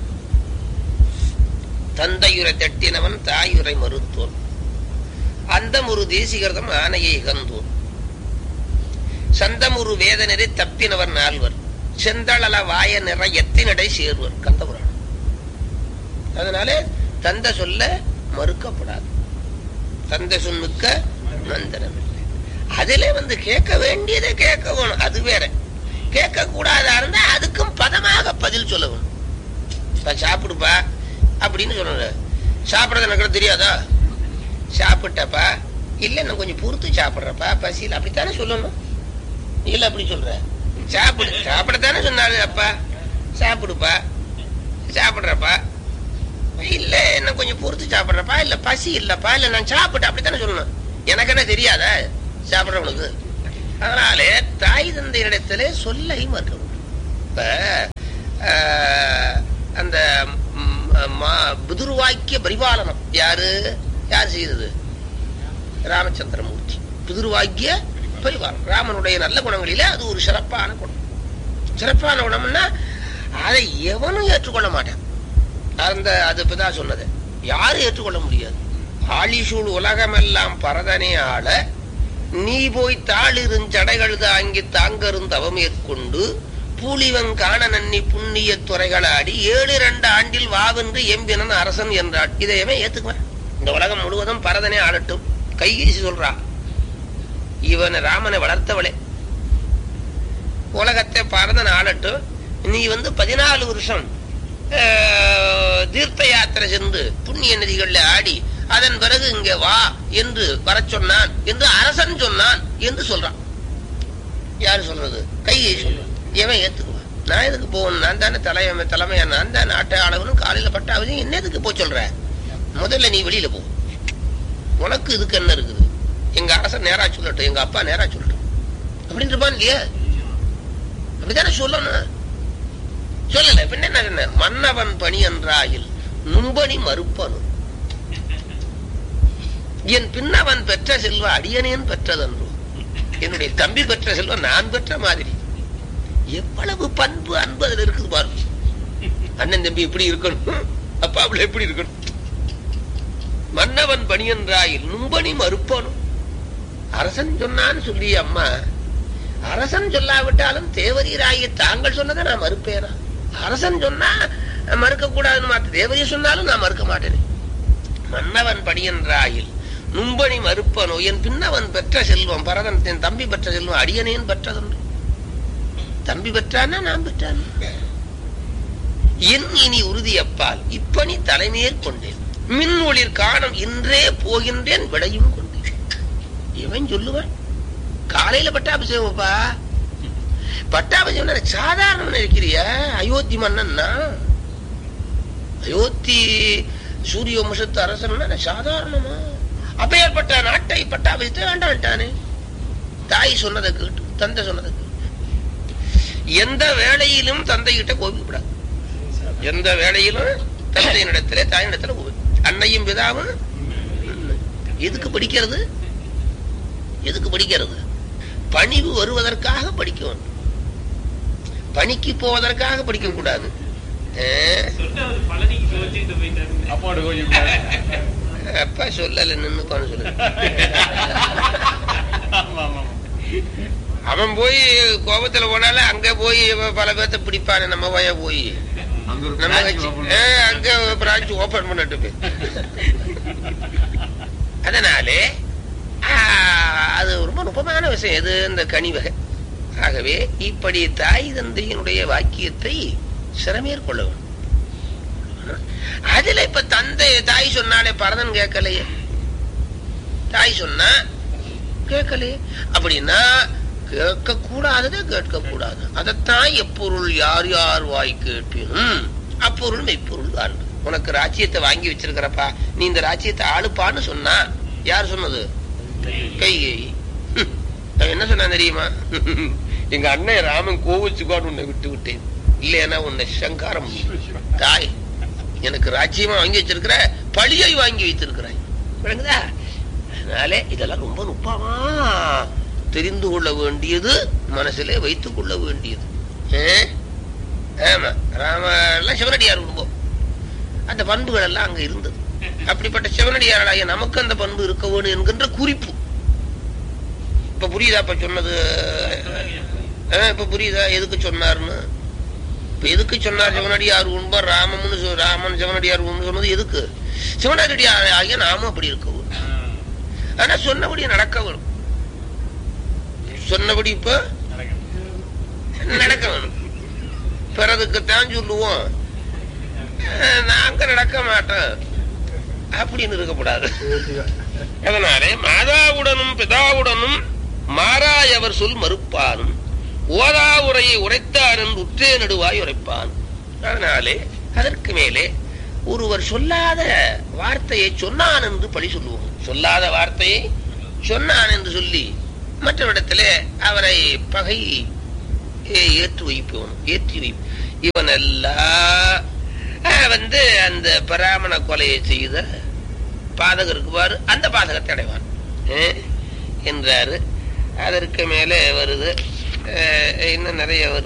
தந்தையுரை தட்டினவன் தாயுரை மறுத்தோன் அந்தமுரு தேசிகர்தம் ஆனையை இகந்தோன் சந்தமுரு வேதனரை தப்பினவர் நால்வர் செந்தளல வாய நிற எத்தினடை சேர்வர் கந்தபுராணம் அதனாலே தந்த சொல்ல மறுக்கப்படாது தந்த சொன்னுக்க மந்திரம் இல்லை அதிலே வந்து கேட்க வேண்டியதை கேட்க வேணும் அது வேற கேட்க கூடாதா இருந்தா அதுக்கும் பதமாக பதில் சொல்ல வேணும் இப்ப சாப்பிடுப்பா அப்படின்னு சொல்லணும் சாப்பிடறது எனக்கு தெரியாதா சாப்பிட்டப்பா இல்ல நான் கொஞ்சம் பொறுத்து சாப்பிடுறப்பா பசியில் அப்படித்தானே சொல்லணும் இல்ல அப்படி சொல்ற சாப்பிடு சாப்பிடத்தானே சொன்னாரு அப்பா சாப்பிடுப்பா சாப்பிடுறப்பா இல்ல என்ன கொஞ்சம் பொறுத்து சாப்பிடுறப்பா இல்ல பசி இல்லப்பா இல்ல நான் சாப்பிட்டேன் அப்படித்தானே சொல்லணும் எனக்கு என்ன தெரியாத சாப்பிடுறவனுக்கு அதனாலே தாய் தந்தையிடத்திலே சொல்லை மறுக்கணும் இப்ப ஆஹ், அந்த ம், மா- பிதுர்வாக்கிய பரிபாலனம் யாரு யார் செய்தது ராமச்சந்திரமூர்த்தி பிதுர்வாக்கிய பரிபாலனம் ராமனுடைய நல்ல குணங்களிலே அது ஒரு சிறப்பான குணம் சிறப்பான குணம்னா அதை எவனும் ஏற்றுக்கொள்ள மாட்டான் அந்த அது இப்பதான் சொன்னது யாரும் ஏற்றுக்கொள்ள முடியாது ஆழிசூழ் உலகமெல்லாம் பரதனே ஆள நீ போய் தாளிருஞ்சடைகள் தாங்கி தாங்கரும் தவம் மேற்கொண்டு பூலிவன் காண நன்னி புண்ணிய துறைகளாடி ஏழு இரண்டு ஆண்டில் வாவென்று எம்பினன் அரசன் என்றாள் இதையவே ஏத்துக்குவேன் இந்த உலகம் முழுவதும் பரதனே ஆளட்டும் கைகீசி சொல்றா இவன் ராமனை வளர்த்தவளே உலகத்தை பரதன் ஆளட்டும் நீ வந்து பதினாலு வருஷம் அஹ், தீர்த்த யாத்திரை சென்று புண்ணிய நதிகள்ல ஆடி அதன் பிறகு இங்க வா என்று வரச் சொன்னான் என்று அரசன் சொன்னான் என்று சொல்றான் யாரு சொல்றது கையை சொல்றான் எவன் ஏத்துக்குவான் நான் எதுக்கு போகணும் நான் தானே தலைமை தலைமையா நான் தான் நாட்டை ஆளவனும் காலையில பட்டாவது என்ன எதுக்கு போய் சொல்ற முதல்ல நீ வெளியில போ உனக்கு இதுக்கு என்ன இருக்குது எங்க அரசன் நேரா சொல்லட்டும் எங்க அப்பா நேரா சொல்லட்டும் அப்படின்னு இருப்பான் இல்லையா அப்படித்தானே சொல்லணும் சொல்லல பின்ன என்ன சொன்ன மன்னவன் பணி என்றாயில் நும்பணி மறுப்பனும் என் பின்னவன் பெற்ற செல்வ அடியனேன் பெற்றதன்றோ என்னுடைய தம்பி பெற்ற செல்வம் நான் பெற்ற மாதிரி எவ்வளவு பண்பு அன்பு அதுல இருக்குது பாருங்க அண்ணன் தம்பி எப்படி இருக்கணும் அப்பா அவள எப்படி இருக்கணும் மன்னவன் பணி என்றாயில் நும்பணி மறுப்பனும் அரசன் சொன்னான்னு சொல்லி அம்மா அரசன் சொல்லாவிட்டாலும் தேவரீராகிய தாங்கள் சொன்னதை நான் மறுப்பேனா அரசன் சொன்னா மறுக்க கூடாதுன்னு மாத்த தேவரீ சொன்னாலும் நான் மறுக்க மாட்டேனே மன்னவன் படியன்றாயில் நும்பணி மறுப்பனோ என் பின்னவன் பெற்ற செல்வம் பரதன் என் தம்பி பெற்ற செல்வம் அடியனேன் பெற்றதன்று தம்பி பெற்றானா நான் பெற்றான் என் இனி உறுதியப்பால் இப்பணி தலைமையேற் கொண்டேன் மின் ஒளிர் காணம் இன்றே போகின்றேன் விடையும் கொண்டேன் இவன் சொல்லுவான் காலையில பட்டாபிஷேகம்ப்பா பட்டாபிஷேகம் சாதாரண இருக்கிறியா அயோத்தி மன்னன்னா அயோத்தி சூரிய வம்சத்து அரசன்னா சாதாரணமா அப்பேற்பட்ட நாட்டை பட்டாபிஷத்தை வேண்டான்ட்டானே தாய் சொன்னதை கேட்டு தந்தை சொன்னதை கேட்டு எந்த வேளையிலும் தந்தைகிட்ட கோபிக்கப்படாது எந்த வேளையிலும் தந்தையினிடத்திலே தாயினிடத்துல கோபி அன்னையும் பிதாவும் எதுக்கு படிக்கிறது எதுக்கு படிக்கிறது பணிவு வருவதற்காக படிக்க வேண்டும் பணிக்கு போவதற்காக படிக்க கூடாது அப்பா சொல்லல நின்னு பண்ண சொல்லு அவன் போய் கோபத்துல போனால அங்க போய் பல பேர்த்த பிடிப்பானே நம்ம பய போய் நம்ம கட்சி ஆ, அங்க பிரான்ச் ஓபன் பண்ணட்டு அதனாலே ஆ, அது ரொம்ப நுட்பமான விஷயம் எது இந்த கனிவகை ஆகவே இப்படி தாய் தந்தையினுடைய வாக்கியத்தை சிறமேற்கொள்ள வேண்டும் அதுல இப்ப தந்தை தாய் சொன்னாலே பரதன் கேட்கலையே தாய் சொன்னா கேட்கலையே அப்படின்னா கேட்க கூடாததை கேட்க கூடாது அதைத்தான் எப்பொருள் யார் யார் வாய் கேட்பினும் அப்பொருள் மெய்ப்பொருள் தான் உனக்கு ராஜ்யத்தை வாங்கி வச்சிருக்கிறப்பா நீ இந்த ராஜ்யத்தை ஆளுப்பான்னு சொன்னா யார் சொன்னது கைகை ஹம். அவன் என்ன சொன்னான் தெரியுமா எங்க அண்ணன் ராமன் கோவிச்சுக்கான்னு உன்னை விட்டு விட்டேன் இல்லையா உன்னை சங்காரம் பண்ணிடுவேன். தாய் எனக்கு ராஜ்யமா வாங்கி வச்சிருக்கிற பழியை வாங்கி வைத்திருக்கிறாய் விளங்குதா அதனாலே இதெல்லாம் ரொம்ப நுட்பமா தெரிந்து கொள்ள வேண்டியது மனசிலே வைத்துக் கொள்ள வேண்டியது ஏ? ஆமா ராம எல்லாம் சிவனடியார் குடும்பம் அந்த பண்புகள் எல்லாம் அங்க இருந்தது அப்படிப்பட்ட சிவனடியாராய நமக்கு அந்த பண்பு இருக்க வேணும் என்கின்ற குறிப்பு இப்ப புரியுதா இப்ப சொன்னது ஆ, இப்ப புரியுதா எதுக்கு சொன்னாருன்னு இப்ப எதுக்கு சொன்னார் சிவனடியார் உண்பா ராமம்னு சொ- ராமன் சிவனடியார் உண்பு சொன்னது எதுக்கு சிவனடியார் ஆகிய நாமும் அப்படி இருக்க வேணும் ஆனா சொன்னபடி நடக்க வேணும் சொன்னபடி இப்ப நடக்க வேணும் பிறதுக்குத்தான் சொல்லுவோம் அஹ், நாங்க நடக்க மாட்டோம் அப்படின்னு இருக்கக்கூடாது அதனாலே மாதாவுடனும் பிதாவுடனும் மாறாயவர் சொல் மறுப்பானும் ஓதா உரையை உரைத்தார் என்று உற்றே நடுவாய் உரைப்பான் அதனாலே அதற்கு மேலே ஒருவர் சொல்லாத வார்த்தையை சொன்னான் என்று பழி சொல்லுவோம் சொல்லாத வார்த்தையை சொன்னான் என்று சொல்லி மற்றவரிடத்திலே அவனை பகை ஏ- ஏற்று வைப்பவன் ஏற்றி வைப்ப இவன் எல்லாம் அஹ், வந்து அந்த பராமண கொலையை செய்த பாதகருக்கு பாரு அந்த பாதகத்தை அடைவான் அஹ், என்றாரு அதற்கு மேலே வருது அஹ், இன்னும் நிறைய வருது